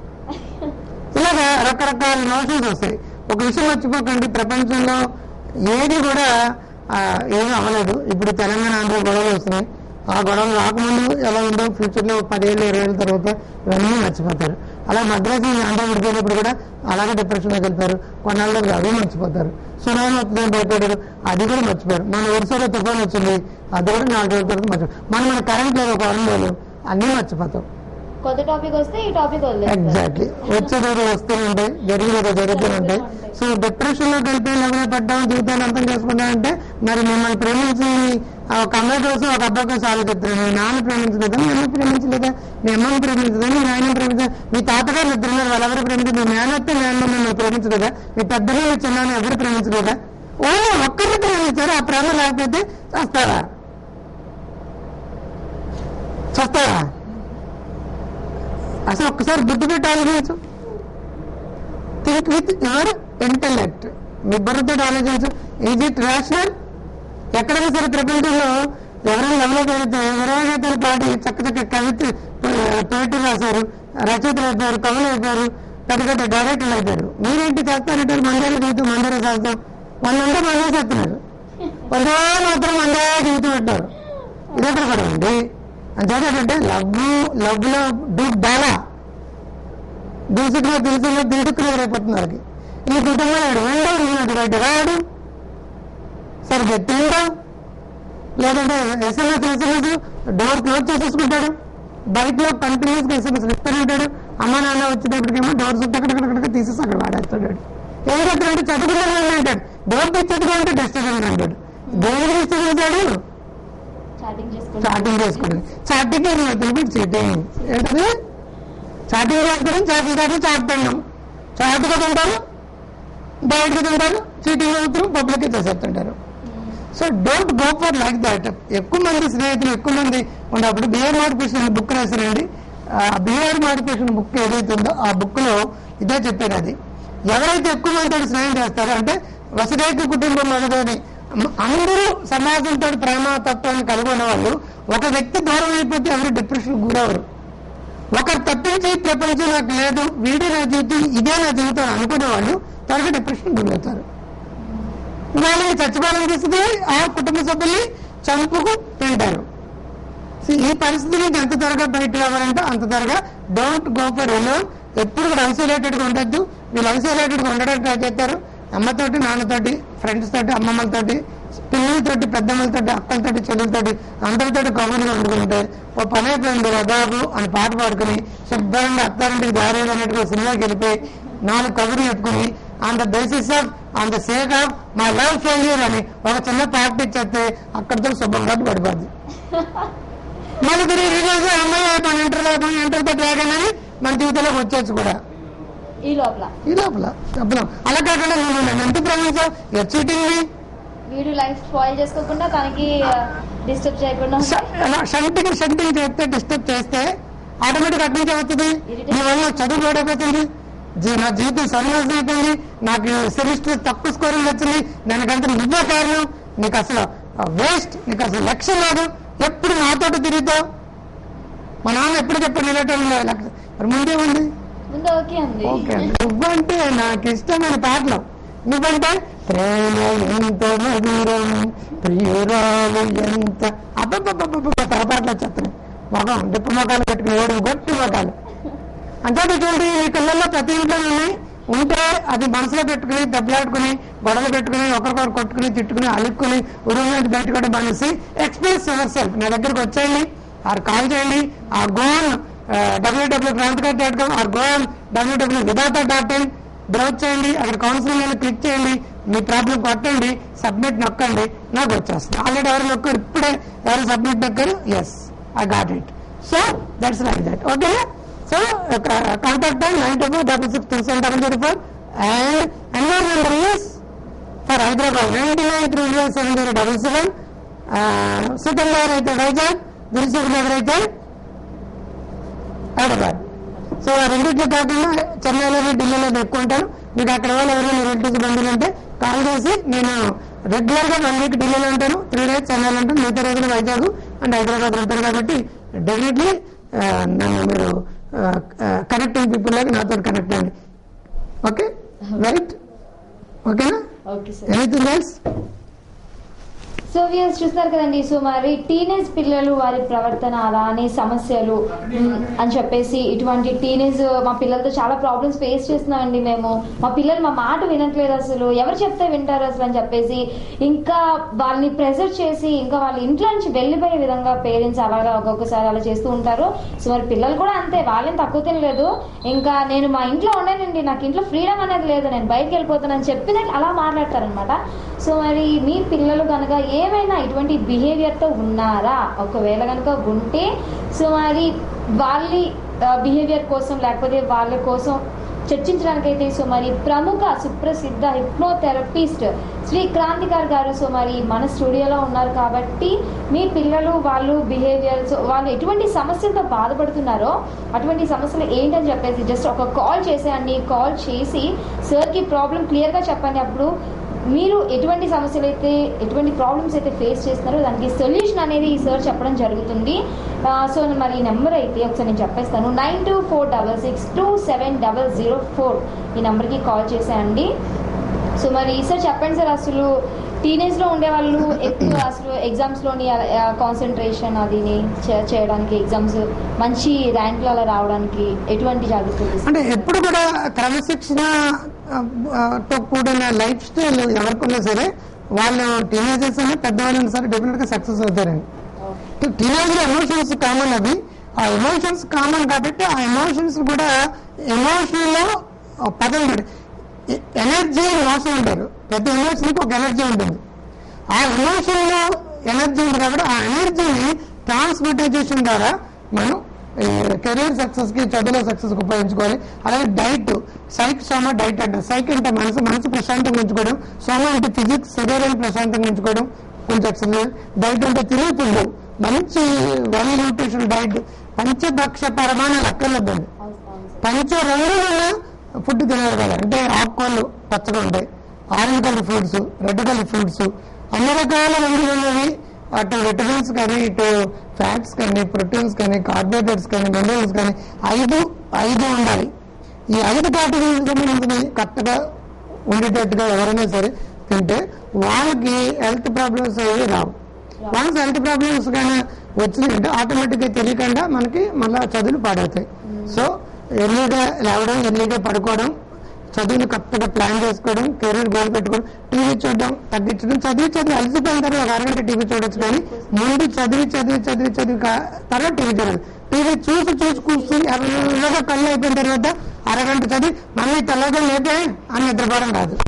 ఇలాగా రకరకాల నోషన్స్ వస్తాయి ఒక విషయం మర్చిపోకండి ప్రపంచంలో ఏది కూడా ఆ, ఏమీ అవ్వలేదు ఇప్పుడు తెలంగాణ ఆంధ్ర గొడవలు వస్తున్నాయి ఆ గొడవలు రాకముందు ఎలా ఉందో ఫ్యూచర్ లో పదేళ్ళు ఇరవై ఏళ్ళ తర్వాత ఇవన్నీ మర్చిపోతారు అలా మద్రాసు ఆంధ్ర విడిపోయినప్పుడు కూడా అలాగే డిప్రెషన్ లోకి వెళ్తారు కొన్నాళ్ళకి అవి మర్చిపోతారు సునామీ వస్తుందని భయపడారు అది కూడా మర్చిపోయారు మన ఒడిశాలో తుఫాన్ వచ్చింది అది కూడా నాలుగు రోజుల తర్వాత మర్చిపో మనం మన కరెంట్ లేదు ఒక వారం రోజులు అన్నీ మర్చిపోతాం కొత్త టాపిక్ వస్తే ఈ టాపిక్ వదిలేస్తారు ఎగ్జాక్ట్లీ వచ్చేది వస్తూనే ఉంటాయి జరిగేది జరుగుతూనే ఉంటాయి సో డిప్రెషన్ లో కలిపి లెవెల్ పడ్డాం జీవితాన్ని అర్థం చేసుకుందాం అంటే మరి మిమ్మల్ని ప్రేమించి ఆ ఒక అమ్మాయి కోసం ఒక అబ్బాయి కోసం ఆలోచిస్తున్నాను మీ నాన్న ప్రేమించలేదా మీ అమ్మ ప్రేమించలేదా మీ అమ్మని ప్రేమించదా మీ నాయన ప్రేమించదా మీ తాతగారు ఇద్దరు ఉన్నారు వాళ్ళెవరు ప్రేమించదు మీ మేనత్తే మేనమ్మ మిమ్మల్ని ప్రేమించలేదా మీ పెద్దగా మీ చిన్న ఎవరు ప్రేమించలేదా ఓ ఒక్కరిని ప్రేమించారు ఆ ప్రేమ లేకపోతే చేస్తారా చేస్తారా అసలు ఒక్కసారి బుద్ధి పెట్టి ఆలోచించు థింక్ విత్ యువర్ ఇంటలెక్ట్ మీ బుర్రతో ఆలోచించు ఈజ్ ఇట్ రేషనల్ ఎక్కడైనా సరే ప్రపంచంలో ఎవరైనా లెవెల్లో పెడితే విరాగతలు పాటి చక్క చక్క కవిత పోయిటరీ రాశారు రచయితలు అయిపోయారు కవులు అయిపోయారు పెద్ద పెద్ద డైరెక్టర్లు అయిపోయారు మీరేంటి చేస్తారంటే మందేల జీవితం మందేల శాస్త్రం వాళ్ళంతా మందే చేస్తున్నారు వందే మాత్రం మందే జీవితం పెట్టారు ఇది ఎక్కడ కూడా అండి అంచేతంటే లవ్ లవ్ లో డూప్ డాలా దూసుకులో దిల్సులో దిడుకులు ఎదురైపోతుంది వాళ్ళకి ఈ కుటుంబంలో ఉండవు ఉన్నది బయట రాడు సరిగ్గా తినడం లేదంటే ఎస్ఎంఎస్ ఎస్ఎంఎస్ డోర్ క్లోజ్ చేసేసుకుంటాడు బయటలో కంటిన్యూస్ గా ఎస్ఎంఎస్ ఇస్తూనే ఉంటాడు అమ్మ నాన్న వచ్చేటప్పటికేమో డోర్స్ అక్కడక్కడక్కడ తీసేసి అక్కడ వాడేస్తాడు ఏం చెప్తాడంటే చదువుకుంటాను అంటాడు డోర్ తెచ్చి చదువుకుంటే డస్ట్ అంటాడు దేవుడికి ఇష్టం చేశాడు చాటింగ్ చేసుకుంటాం చాటింగ్ చేసుకోవడం చాటింగ్ తెలిపి చీటింగ్ ఏంటది చాటింగ్ చేసుకోవడం చాటింగ్ చాటింగ్ చాటుతాం చాటుగా తింటారు డైరెక్ట్గా తింటారు చీటింగ్ అవుతారు పబ్లిక్ చేసేస్తుంటారు so don't go for like that ఎక్కువ మంది స్నేహితులు ఎక్కువ మంది ఉన్నప్పుడు బిహేవియర్ మోడిఫికేషన్ బుక్ రాశారండి ఆ బిహేవియర్ మోడిఫికేషన్ బుక్ ఏదైతే ఉందో ఆ బుక్ లో ఇదే చెప్పారు అది ఎవరైతే ఎక్కువ మందితో స్నేహం చేస్తారో అంటే వసుదైక కుటుంబం మొదలని అందరూ సమాజంతో ప్రేమ తత్వాన్ని కలిగి ఉన్న వాళ్ళు ఒక వ్యక్తి దూరం అయిపోతే ఎవరు డిప్రెషన్ గురవరు ఒకరు తప్పించి ప్రపంచం నాకు లేదు వీడే నా జీవితం ఇదే నా జీవితం అనుకునే వాళ్ళు త్వరగా డిప్రెషన్ గురవుతారు వాళ్ళని చచ్చిపోవాలనిపిస్తుంది ఆ కుటుంబ సభ్యుల్ని చంపుకు తింటారు సో ఈ పరిస్థితి నుంచి ఎంత త్వరగా బయట రావాలంటే అంత త్వరగా డోంట్ గో ఫర్ ఎలో ఎప్పుడు కూడా ఐసోలేటెడ్ గా ఉండొద్దు వీళ్ళు ఐసోలేటెడ్ గా ఉండడానికి ట్రై చేస్తారు అమ్మతోటి నాన్నతోటి ఫ్రెండ్స్ తోటి అమ్మమ్మలతోటి పిల్లలతోటి పెద్దమ్మలతోటి అక్కలతోటి చెల్లెలతోటి అందరితోటి కబుర్లు వండుకుంటే ఓ పని అయిపోయింది రదాబు అని పాట పాడుకుని శుభ్రంగా అత్తారింటికి దారి అన్నట్టుగా సినిమాకి వెళ్ళిపోయి నాలుగు కబుర్లు చెప్పుకుని on the basis of on the sake of my love failure అని ఒక చిన్న పార్టీ ఇచ్చేస్తే అక్కడితో శుభ్రంగా పడిపోద్ది మళ్ళీ తిరిగి రిజల్ట్స్ అమ్మాయి మన ఇంటర్ అయిపోయి ఇంటర్తో ట్రాక్ అని మన జీవితంలోకి వచ్చేచ్చు కూడా ఈ లోపల ఈ లోపల చెప్పలేం అలా కాకుండా నువ్వు నన్ను ఎంత ప్రేమించావు ఎట్ చీటింగ్ మీ వీడు లైఫ్ స్పాయిల్ చేసుకోకుండా తనకి డిస్టర్బ్ చేయకుండా షంటింగ్ షంటింగ్ చేస్తే డిస్టర్బ్ చేస్తే ఆటోమేటిక్ అటు నుంచి అవుతుంది నీ వల్ల చదువు పడిపోతుంది జీ- నా జీవితం సన్యాసం అయిపోయింది నాకు సెమిస్టర్ తక్కువ స్కోరింగ్ వచ్చింది దానికంటే నువ్వే కారణం నీకు అసలు వేస్ట్ నీకు అసలు లక్ష్యం లేదు ఎప్పుడు నాతోటి తిరుగుతావు మా నాన్న ఎప్పుడు చెప్పాడు నిలటం లక్ష్యం మరి ముందే ఉంది ముందు ఓకే అండి ఓకే నువ్వంటే నాకు ఇష్టమైన పాటలు నువ్వంటే ప్రేమ ఎంత మధురం ప్రియురాలు ఎంత అబ్బబ్బబ్బబ్బ తరపాట్లు వచ్చేస్తున్నాయి మొఖం డిప్పు మొఖాలు పెట్టుకుని ఓడి గొట్టి మొఖాలు అంటే చూడండి ఈ పిల్లల్లో ప్రతి ఇంట్లో ఉన్నాయి ఉంటే అది మనసులో పెట్టుకుని దెబ్బలాడుకుని గొడవలు పెట్టుకుని ఒకరికొకరు కొట్టుకుని తిట్టుకుని అలుక్కుని ఉరువు నుంచి బయటకు మానేసి ఎక్స్ప్రెస్ యువర్ సెల్ఫ్ నా దగ్గరికి వచ్చేయండి ఆర్ కాల్ చేయండి or go on W W Krantikar dot com or go on W W Vidhata dot in browse చేయండి అక్కడ కౌన్సిలింగ్ అని క్లిక్ చేయండి మీ ప్రాబ్లం కొట్టండి సబ్మిట్ నొక్కండి నాకు వచ్చేస్తుంది ఆల్రెడీ ఎవరు నొక్కారు ఇప్పుడే ఎవరు సబ్మిట్ నొక్కారు yes I got it so that's like that okay so contact nine two four double six three seven double zero four and another number is for Hyderabad ninety nine three zero seven zero double seven Seetham Nagar అయితే వైజాగ్ దిల్సుఖ్ నగర్ అయితే హైదరాబాద్ సో ఆ రెండింటిలో కాకుండా చెన్నైలోనే ఢిల్లీలో ఎక్కువ ఉంటాను మీకు అక్కడ వాళ్ళు ఎవరైనా రిలేటివ్స్ బంధువులు ఉంటే కాల్ చేసి నేను రెగ్యులర్ గా వన్ వీక్ ఢిల్లీలో ఉంటాను త్రీ డేస్ చెన్నైలో ఉంటాను మిగతా రోజులు వైజాగ్ అండ్ హైదరాబాద్ ఉంటాను కాబట్టి డెఫినెట్లీ నన్ను మీరు కనెక్టింగ్ పీపుల్ లాగా నాతో కనెక్ట్ అయ్యండి ఓకే రైట్ ఓకేనా okay sir anything else so views చూస్తారు కదండి సో మరి టీనేజ్ పిల్లలు వారి ప్రవర్తన అలానే సమస్యలు మ్, అని చెప్పేసి ఇటువంటి టీనేజ్ మా పిల్లలతో చాలా ప్రాబ్లమ్స్ ఫేస్ చేస్తున్నామండి మేము మా పిల్లలు మా మాట వినట్లేదు అసలు ఎవరు చెప్తే వింటారు అసలు అని చెప్పేసి ఇంకా వాళ్ళని ప్రెజర్ చేసి ఇంకా వాళ్ళ ఇంట్లో నుంచి వెళ్ళిపోయే విధంగా పేరెంట్స్ అలాగా ఒక్కొక్కసారి అలా చేస్తూ ఉంటారు సో మరి పిల్లలు కూడా అంతే వాళ్ళని తక్కువ తినలేదు ఇంకా నేను మా ఇంట్లో ఉండేనండి నాకు ఇంట్లో ఫ్రీడమ్ అనేది లేదు నేను బయటకు వెళ్ళిపోతానని చెప్పినట్టు అలా మాట్లాడతారనమాట సో మరి మీ పిల్లలు కనుక ఏమైనా ఇటువంటి బిహేవియర్తో ఉన్నారా ఒకవేళ కనుక ఉంటే సో మరి వాళ్ళ బిహేవియర్ కోసం లేకపోతే వాళ్ళ కోసం చర్చించడానికైతే సో మరి ప్రముఖ సుప్రసిద్ధ హిప్నోథెరపిస్ట్ శ్రీ క్రాంతికార్ గారు సో మరి మన స్టూడియోలో ఉన్నారు కాబట్టి మీ పిల్లలు వాళ్ళు బిహేవియర్ సో వాళ్ళు ఎటువంటి సమస్యలతో బాధపడుతున్నారో అటువంటి సమస్యలు ఏంటని చెప్పేసి జస్ట్ ఒక కాల్ చేసేయండి కాల్ చేసి సార్కి ప్రాబ్లం క్లియర్గా చెప్పండి అప్పుడు మీరు ఎటువంటి సమస్యలు అయితే ఎటువంటి ప్రాబ్లమ్స్ అయితే ఫేస్ చేస్తున్నారో దానికి సొల్యూషన్ అనేది ఈ సార్ చెప్పడం జరుగుతుంది ఆ, సో మరి ఈ నెంబర్ అయితే ఒకసారి నేను చెప్పేస్తాను nine two four double six two seven double zero four ఈ నెంబర్కి కాల్ చేసేయండి సో మరి సార్ చెప్పండి సార్ అసలు టీనేజ్ లో ఉండే వాళ్ళు ఎక్కువ అసలు ఎగ్జామ్స్ లోని కాన్సన్ట్రేషన్ అది చేయడానికి ఎగ్జామ్స్ మంచి ర్యాంకులు అలా రావడానికి ఎటువంటి జాగ్రత్తలు అంటే తీసుకుంటారు? ఎప్పుడు కూడా క్రమశిక్షణ ఆ, ఆ, తో కూడిన లైఫ్ స్టైల్ ఎవరికున్నా సరే వాళ్ళు టీనేజర్స్ అయినా పెద్దవాళ్ళైనా సరే డెఫినెట్ గా సక్సెస్ అవుతారండి టీనేజ్ లో ఎమోషన్స్ కామన్ అవి ఆ ఎమోషన్స్ కామన్ కాబట్టి ఆ ఎమోషన్స్ కూడా ఎమోషన్ లో ఒక పదం ఉంది ఎనర్జీ ఎమోషన్ ఉంటారు ప్రతి ఎమోషన్ కి ఒక ఎనర్జీ ఉంటుంది ఆ ఎమోషన్ లో ఎనర్జీ ఉంది కాబట్టి ఆ ఎనర్జీని ట్రాన్స్మిటైజేషన్ ద్వారా మనం కెరీర్ సక్సెస్ కి చదువులో సక్సెస్ కి ఉపయోగించుకోవాలి అలాగే డైట్ సైక్ సోమ డైట్ అంటారు సైక్ అంటే మనసు మనసు ప్రశాంతంగా ఉంచుకోవడం సోమ అంటే ఫిజిక్స్ శరీరాన్ని ప్రశాంతంగా ఉంచుకోవడం కొంచెం ఎక్సర్సైజ్ డైట్ అంటే తినే తిండు మంచి వెల్ న్యూట్రిషన్ డైట్ పంచభక్ష పరమాణాలు అక్కర్లేదండి పంచ రంగుల ఫుడ్ తినాలి కదా అంటే ఆకుకూరలు పచ్చగా ఉంటాయి orange colour fruits red colour fruits అన్ని రకాల రంగులు ఉన్నవి అటు విటమిన్స్ కానీ ఇటు ఫ్యాట్స్ కానీ ప్రోటీన్స్ కానీ కార్బోహైడ్రేట్స్ కానీ మినరల్స్ కానీ ఐదు ఐదు ఉండాలి ఈ ఐదు కేటగిరీస్ సంబంధించినవి కరెక్ట్గా ఉండేటట్టుగా ఎవరైనా సరే తింటే వాళ్ళకి హెల్త్ ప్రాబ్లమ్స్ ఏవి రావు వన్స్ హెల్త్ ప్రాబ్లమ్స్ కానీ వచ్చినాయంటే ఆటోమేటిక్గా తెలియకుండా మనకి మళ్ళీ చదువులు పాడవుతాయి సో ఎర్లీగా లేవడం ఎర్లీగా పడుకోవడం చదువుని కరెక్ట్గా ప్లాన్ చేసుకోవడం కెరీర్ గోల్ పెట్టుకోవడం టీవీ చూడడం తగ్గించడం చదివి చదివి అలసిపోయిన తర్వాత ఒక అరగంట టీవీ చూడొచ్చు కానీ ముందు చదివి చదివి చదివి చదివి కా- తర్వాత టీవీ చూడాలి టీవీ చూసి చూసి కూర్చుని ఎర్రగా కళ్ళు అయిపోయిన తర్వాత అరగంట చదివి మళ్ళీ తెల్లగా లేపే అని నిద్రపోవడం కాదు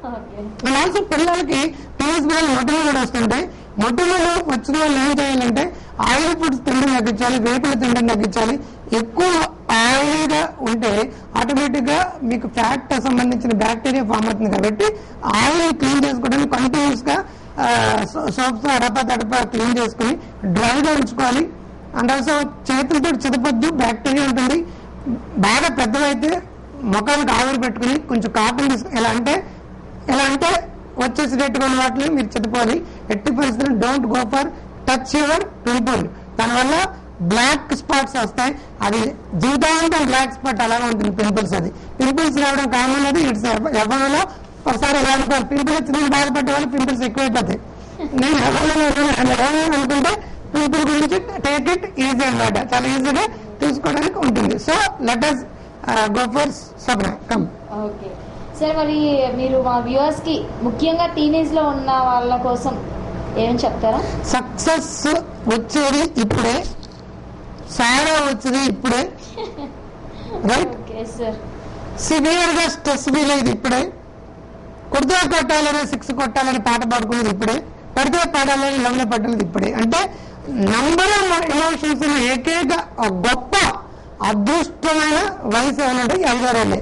అండ్ ఆల్సో పిల్లలకి టీనేజ్ పిల్లలు మొట్టలు కూడా వస్తుంటాయి మొట్టలు వచ్చిన వాళ్ళు ఏం చేయాలంటే ఆయిల్ ఫుడ్స్ తినడం తగ్గించాలి వేపులు తినడం తగ్గించాలి ఎక్కువ ఆయిల్గా ఉంటే ఆటోమేటిక్ గా మీకు ఫ్యాట్ సంబంధించిన బ్యాక్టీరియా ఫామ్ అవుతుంది కాబట్టి ఆయిల్ క్లీన్ చేసుకోవడానికి కంటిన్యూస్ గా సోప్స్ అడప తడప క్లీన్ చేసుకుని డ్రైగా ఉంచుకోవాలి అండ్ ఆల్సో చేతులతో చిదపొద్దు బ్యాక్టీరియా ఉంటుంది బాగా పెద్దవైతే ముఖానికి ఆవిరి పెట్టుకుని కొంచెం కాటన్ తీసుకుని ఎలా అంటే ఎలా అంటే వచ్చేసేటట్టుగా ఉన్న వాటిని మీరు చెప్పుకోవాలి ఎట్టి పరిస్థితుల్లో don't go for touch your pimple దానివల్ల బ్లాక్ స్పాట్స్ వస్తాయి అది జీవితాంతం బ్లాక్ స్పాట్ అలాగే ఉంటుంది పింపుల్స్ అది పింపుల్స్ రావడం కామన్ అది ఇట్స్ ఎవరిలో ఒకసారి ఎలా అనుకోవాలి పింపుల్ వచ్చిందని బాధపడ్డ వాళ్ళు పింపుల్స్ ఎక్కువైపోతాయి నేను ఎవరిలో అనుకుంటే పింపుల్ గురించి టేక్ ఇట్ ఈజీ అన్నమాట చాలా ఈజీగా తీసుకోవడానికి ఉంటుంది so let us go for సబ్రా కమ్ ఓకే సార్ మరి మీరు మా వ్యూవర్స్ కి ముఖ్యంగా టీనేజ్ లో ఉన్న వాళ్ళ కోసం ఏమని చెప్తారా సక్సెస్ వచ్చేది ఇప్పుడే సారా వచ్చేది ఇప్పుడే రైట్ ఓకే సార్ సివియర్ గా స్ట్రెస్ ఫీల్ అయ్యేది ఇప్పుడే కొడితే కొట్టాలని సిక్స్ కొట్టాలని పాట పాడుకునేది ఇప్పుడే పడితే పాడాలని లవ్లో పడ్డది ఇప్పుడే అంటే నంబర్ ఆఫ్ ఎమోషన్స్ ఏకైక ఒక గొప్ప అదృష్టమైన వయసు ఏమంటే ఎల్గారండి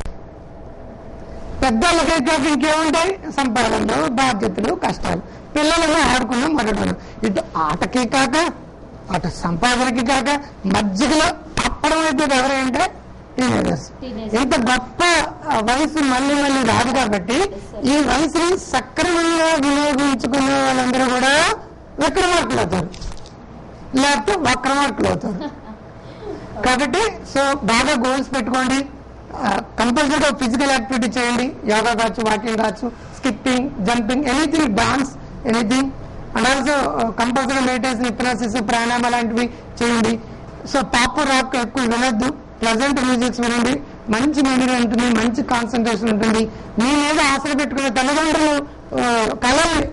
పెద్దలకి కాక ఇంకేముంటాయి సంపాదనలు బాధ్యతలు కష్టాలు పిల్లలను ఆడుకున్నాం మరడం ఇటు ఆటకి కాక అటు సంపాదనకి కాక మధ్యలో అప్పడం అయితే ఎవరంటే టీనేజర్స్ Teenagers. ఇంత గొప్ప ఆ, వయసు మళ్ళీ మళ్ళీ రాదు కాబట్టి ఈ వయసుని సక్రమంగా వినియోగించుకునే వాళ్ళందరూ కూడా విక్రమార్కులు అవుతారు లేకపోతే వక్రమార్కులు అవుతారు కాబట్టి సో బాగా గోల్స్ పెట్టుకోండి కంపల్సరీగా ఫిజికల్ యాక్టివిటీ చేయండి యోగా కావచ్చు వాకింగ్ కావచ్చు skipping jumping anything dance anything and also compulsory meditation hypnosis pranayama లాంటివి చేయండి సో పాపర్ రాక్ ఎక్కువ వినొద్దు ప్లజెంట్ మ్యూజిక్స్ వినండి మంచి మెమరీ ఉంటుంది మంచి కాన్సన్ట్రేషన్ ఉంటుంది మీ మీద ఆశలు పెట్టుకునే తల్లిదండ్రులు ఆ, కళల్ని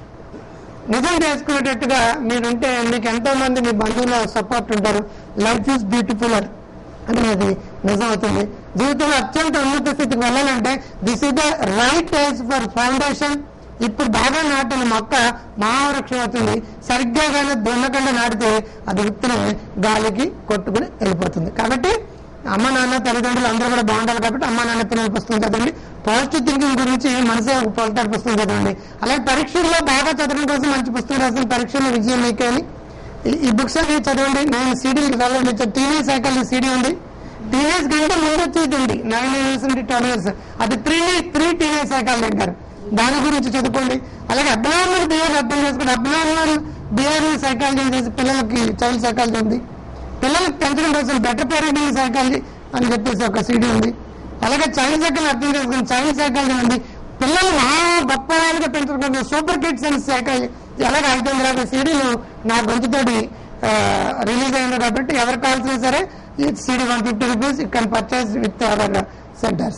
నిజం చేసుకునేటట్టుగా మీరుంటే మీకు ఎంతో మంది మీ బంధువుల సపోర్ట్ ఉంటారు లైఫ్ ఈజ్ బ్యూటిఫుల్ అని అది నిజం అవుతుంది జీవితంలో అత్యంత ఉన్నత స్థితికి వెళ్ళాలంటే this is the right age for foundation ఇప్పుడు బాగా నాటిన మొక్క మహావృక్షం అవుతుంది సరిగ్గా కానీ దున్నకుండా నాటితే అది విత్తనం గాలికి కొట్టుకుని వెళ్ళిపోతుంది కాబట్టి అమ్మ నాన్న తల్లిదండ్రులు అందరూ కూడా బాగుండాలి కాబట్టి అమ్మ నాన్న పిల్లల పుస్తకం చదవండి పాజిటివ్ థింకింగ్ గురించి మనసే ఒక పొలటాడు పుస్తకం చదవండి అలాగే పరీక్షల్లో బాగా చదవడం కోసం మంచి పుస్తకం రాసిన పరీక్షల్లో విజయం మీకే అని ఈ- ఈ బుక్స్ అన్ని చదవండి నేను సీడీలు చదవండి టీనేజ్ సైకిల్ సీడీ ఉంది టీనేజ్ కంటే ముందు వచ్చేది ఉంది నైన్ ఇయర్స్ నుండి ట్వెల్వ్ ఇయర్స్ అది త్రీ త్రీ టీనేజ్ సైకిల్ అంటారు దాని గురించి చదువుకోండి అలాగే అబ్నార్మల్ బిహేవియర్ అర్థం చేసుకోండి అబ్నార్మల్ బిహేవియర్ సైకాలజీ చేసి పిల్లలకి చైల్డ్ సైకాలజీ ఉంది పిల్లలకు పెంచడం కోసం బెటర్ పేరెంటింగ్ సైకాలజీ అని చెప్పేసి ఒక సీడీ ఉంది అలాగే చైల్డ్ సైకిల్ అర్థం చేసుకుని చైల్డ్ సైకాలజీ ఉంది పిల్లలు మా గొప్ప వాళ్ళగా పెంచడం సూపర్ కిడ్స్ అని సైకాలజీ అలాగే ఐదు వందల యాభై సీడీలు నా గొంతుతోటి రిలీజ్ అయింది కాబట్టి ఎవరు కావాల్సిన సరే ఈ CD one fifty rupees you can purchase with our centres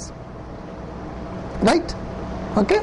right okay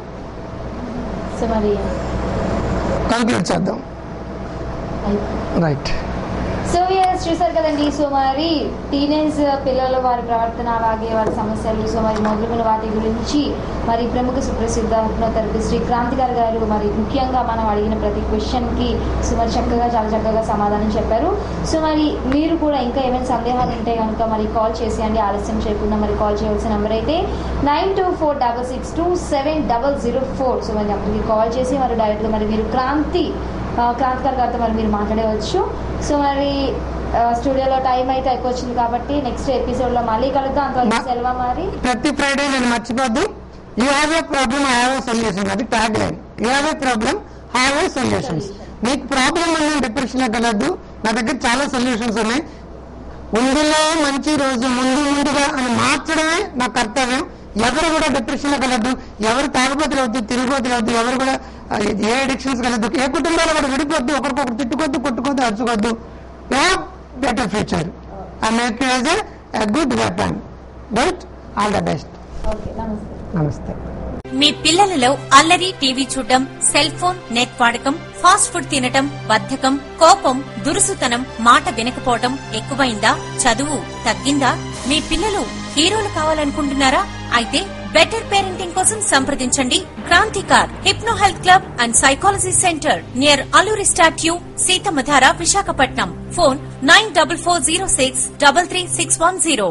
so మరి కంక్లూడ్ చేద్దాం అయిపోయింది. రైట్ సో ఎస్ చూసారు కదండి సో మరి టీనేజ్ పిల్లల వారి ప్రవర్తన అలాగే వారి సమస్యలు సో మరి మొదలుగున వాటి గురించి మరి ప్రముఖ సుప్రసిద్ధ హిప్నోథెరపిస్ట్ శ్రీ క్రాంతికార్ గారు మరి ముఖ్యంగా మనం అడిగిన ప్రతి క్వశ్చన్ కి సో మరి చక్కగా చాలా చక్కగా సమాధానం చెప్పారు సో మరి మీరు కూడా ఇంకా ఏమైనా సందేహాలు ఉంటే కనుక మరి కాల్ చేసేయండి ఆలస్యం చేయకుండా మరి కాల్ చేయవలసిన నెంబర్ అయితే nine two four double six two seven double zero four so మరి నెంబర్కి కాల్ చేసి మరి డైరెక్ట్గా మరి మీరు క్రాంతి ఆ, క్రాంతికార్ గారితో మరి మీరు మాట్లాడవచ్చు సో మరి ఆ, స్టూడియోలో టైం అయితే ఎక్కువ వచ్చింది కాబట్టి నెక్స్ట్ ఎపిసోడ్లో మళ్ళీ కలుద్దాం అంతవరకు మా- సెలవు మరి ప్రతి ఫ్రైడే నేను మర్చిపోద్దు you have a problem I have a solution అది tag line you have a problem have a solutions మీకు ప్రాబ్లం ఉన్న డిప్రెషన్ వెళ్ళద్దు నా దగ్గర చాలా సొల్యూషన్స్ ఉన్నాయి ముందులో మంచి రోజు ముందు ముందుగా అని మార్చడమే నా కర్తవ్యం ఎవరు కూడా డిప్రెషన్ లో కలద్దు ఎవరు తాగబోతులు వద్దు తిరిగిపోతులు వద్దు ఎవరు కూడా ఆ, ఏ అడిక్షన్స్ కలద్దు ఏ కుటుంబాలు కూడా విడిపోద్దు ఒకరికొకరు తిట్టుకోద్దు కొట్టుకోద్దు అరుచుకోద్దు better future I make you as a good weapon right all the best okay నమస్తే నమస్తే మీ పిల్లలలో అల్లరి టీవీ చూడటం సెల్ ఫోన్ నెట్ వాడకం ఫాస్ట్ ఫుడ్ తినటం బద్ధకం కోపం దురుసుతనం మాట వినకపోవటం ఎక్కువైందా చదువు తగ్గిందా మీ పిల్లలు హీరోలు కావాలనుకుంటున్నారా అయితే బెటర్ పేరెంటింగ్ కోసం సంప్రదించండి Krantikar hypno health club and psychology centre near Alluri statue Seethammadhara Visakhapatnam phone nine double four zero six double three six one zero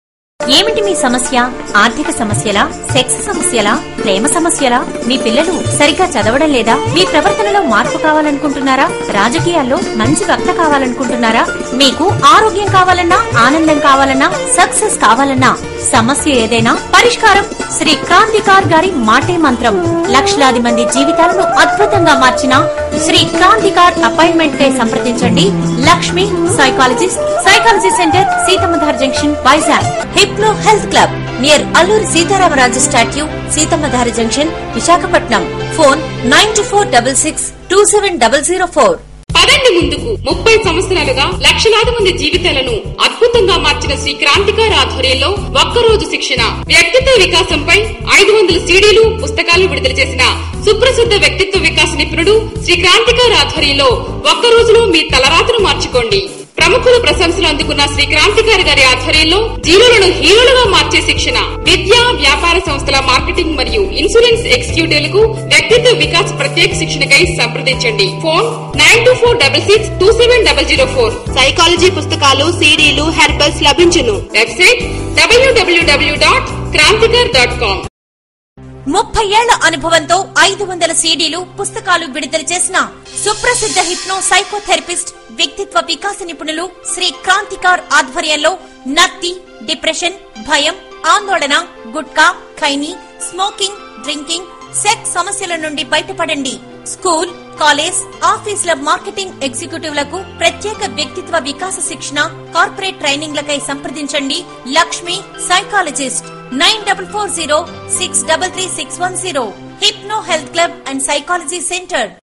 ఏమిటి మీ సమస్య ఆర్థిక సమస్యలా సెక్స్ సమస్యలా ప్రేమ సమస్యలా మీ పిల్లలు సరిగ్గా చదవడం లేదా మీ ప్రవర్తనలో మార్పు కావాలనుకుంటున్నారా రాజకీయాల్లో మంచి వక్త కావాలనుకుంటున్నారా మీకు ఆరోగ్యం కావాలన్నా ఆనందం కావాలన్నా సక్సెస్ కావాలన్నా సమస్య ఏదైనా పరిష్కారం శ్రీ క్రాంతికార్ గారి మాటే మంత్రం లక్షలాది మంది జీవితాలను అద్భుతంగా మార్చిన శ్రీ క్రాంతికార్ అపాయింట్మెంట్ కై సంప్రదించండి Lakshmi psychologist psychology centre Seethammadhara junction Vizag hypno health club near Alluri Sitaramaraju statue Seethammadhara junction Visakhapatnam phone nine two four double six two seven double zero four పదండి ముందుకు ముప్పై సంవత్సరాలుగా లక్షలాది మంది జీవితాలను అద్భుతంగా మార్చిన శ్రీ క్రాంతికార్ ఆధ్వర్యంలో ఒక్కరోజు శిక్షణ వ్యక్తిత్వ వికాసంపై ఐదు వందల సీడీలు పుస్తకాలు విడుదల చేసిన సుప్రసిద్ధ వ్యక్తిత్వ వికాస నిపుణుడు శ్రీ క్రాంతికార్ ఆధ్వర్యంలో ఒక్క రోజులో మీ తలరాతను మార్చుకోండి ప్రముఖుల ప్రశంసలు అందుకున్న శ్రీ క్రాంతికారి గారి ఆధ్వర్యంలో జీవులను హీరోలుగా మార్చే శిక్షణ విద్యా వ్యాపార సంస్థల మార్కెటింగ్ మరియు ఇన్సూరెన్స్ ఎగ్జిక్యూటివ్లకు వ్యక్తిత్వ వికాస్ ప్రత్యేక శిక్షణకై సంప్రదించండి phone nine two four double six two seven double zero four psychology పుస్తకాలు సీడీలు హెర్బల్స్ లభించును వెబ్సైట్ డబ్ల్యూడబ్ల్యూడబ్ల్యూ డాట్ క్రాంతికర్ డాట్ కామ్ ముప్పై ఏళ్ల అనుభవంతో ఐదు వందల సీడీలు పుస్తకాలు విడుదల చేసిన సుప్రసిద్ధ హిప్నో సైకోథెరపిస్ట్ వ్యక్తిత్వ వికాస నిపుణులు శ్రీ క్రాంతికార్ ఆధ్వర్యంలో నత్తి డిప్రెషన్ భయం ఆందోళన gutka khaini smoking drinking sex సమస్యల నుండి బయటపడండి స్కూల్ కాలేజ్ ఆఫీసుల మార్కెటింగ్ ఎగ్జిక్యూటివ్లకు ప్రత్యేక వ్యక్తిత్వ వికాస శిక్షణ కార్పొరేట్ ట్రైనింగ్లకై సంప్రదించండి Lakshmi psychologist nine double four zero six double three six one zero hypno health club and psychology centre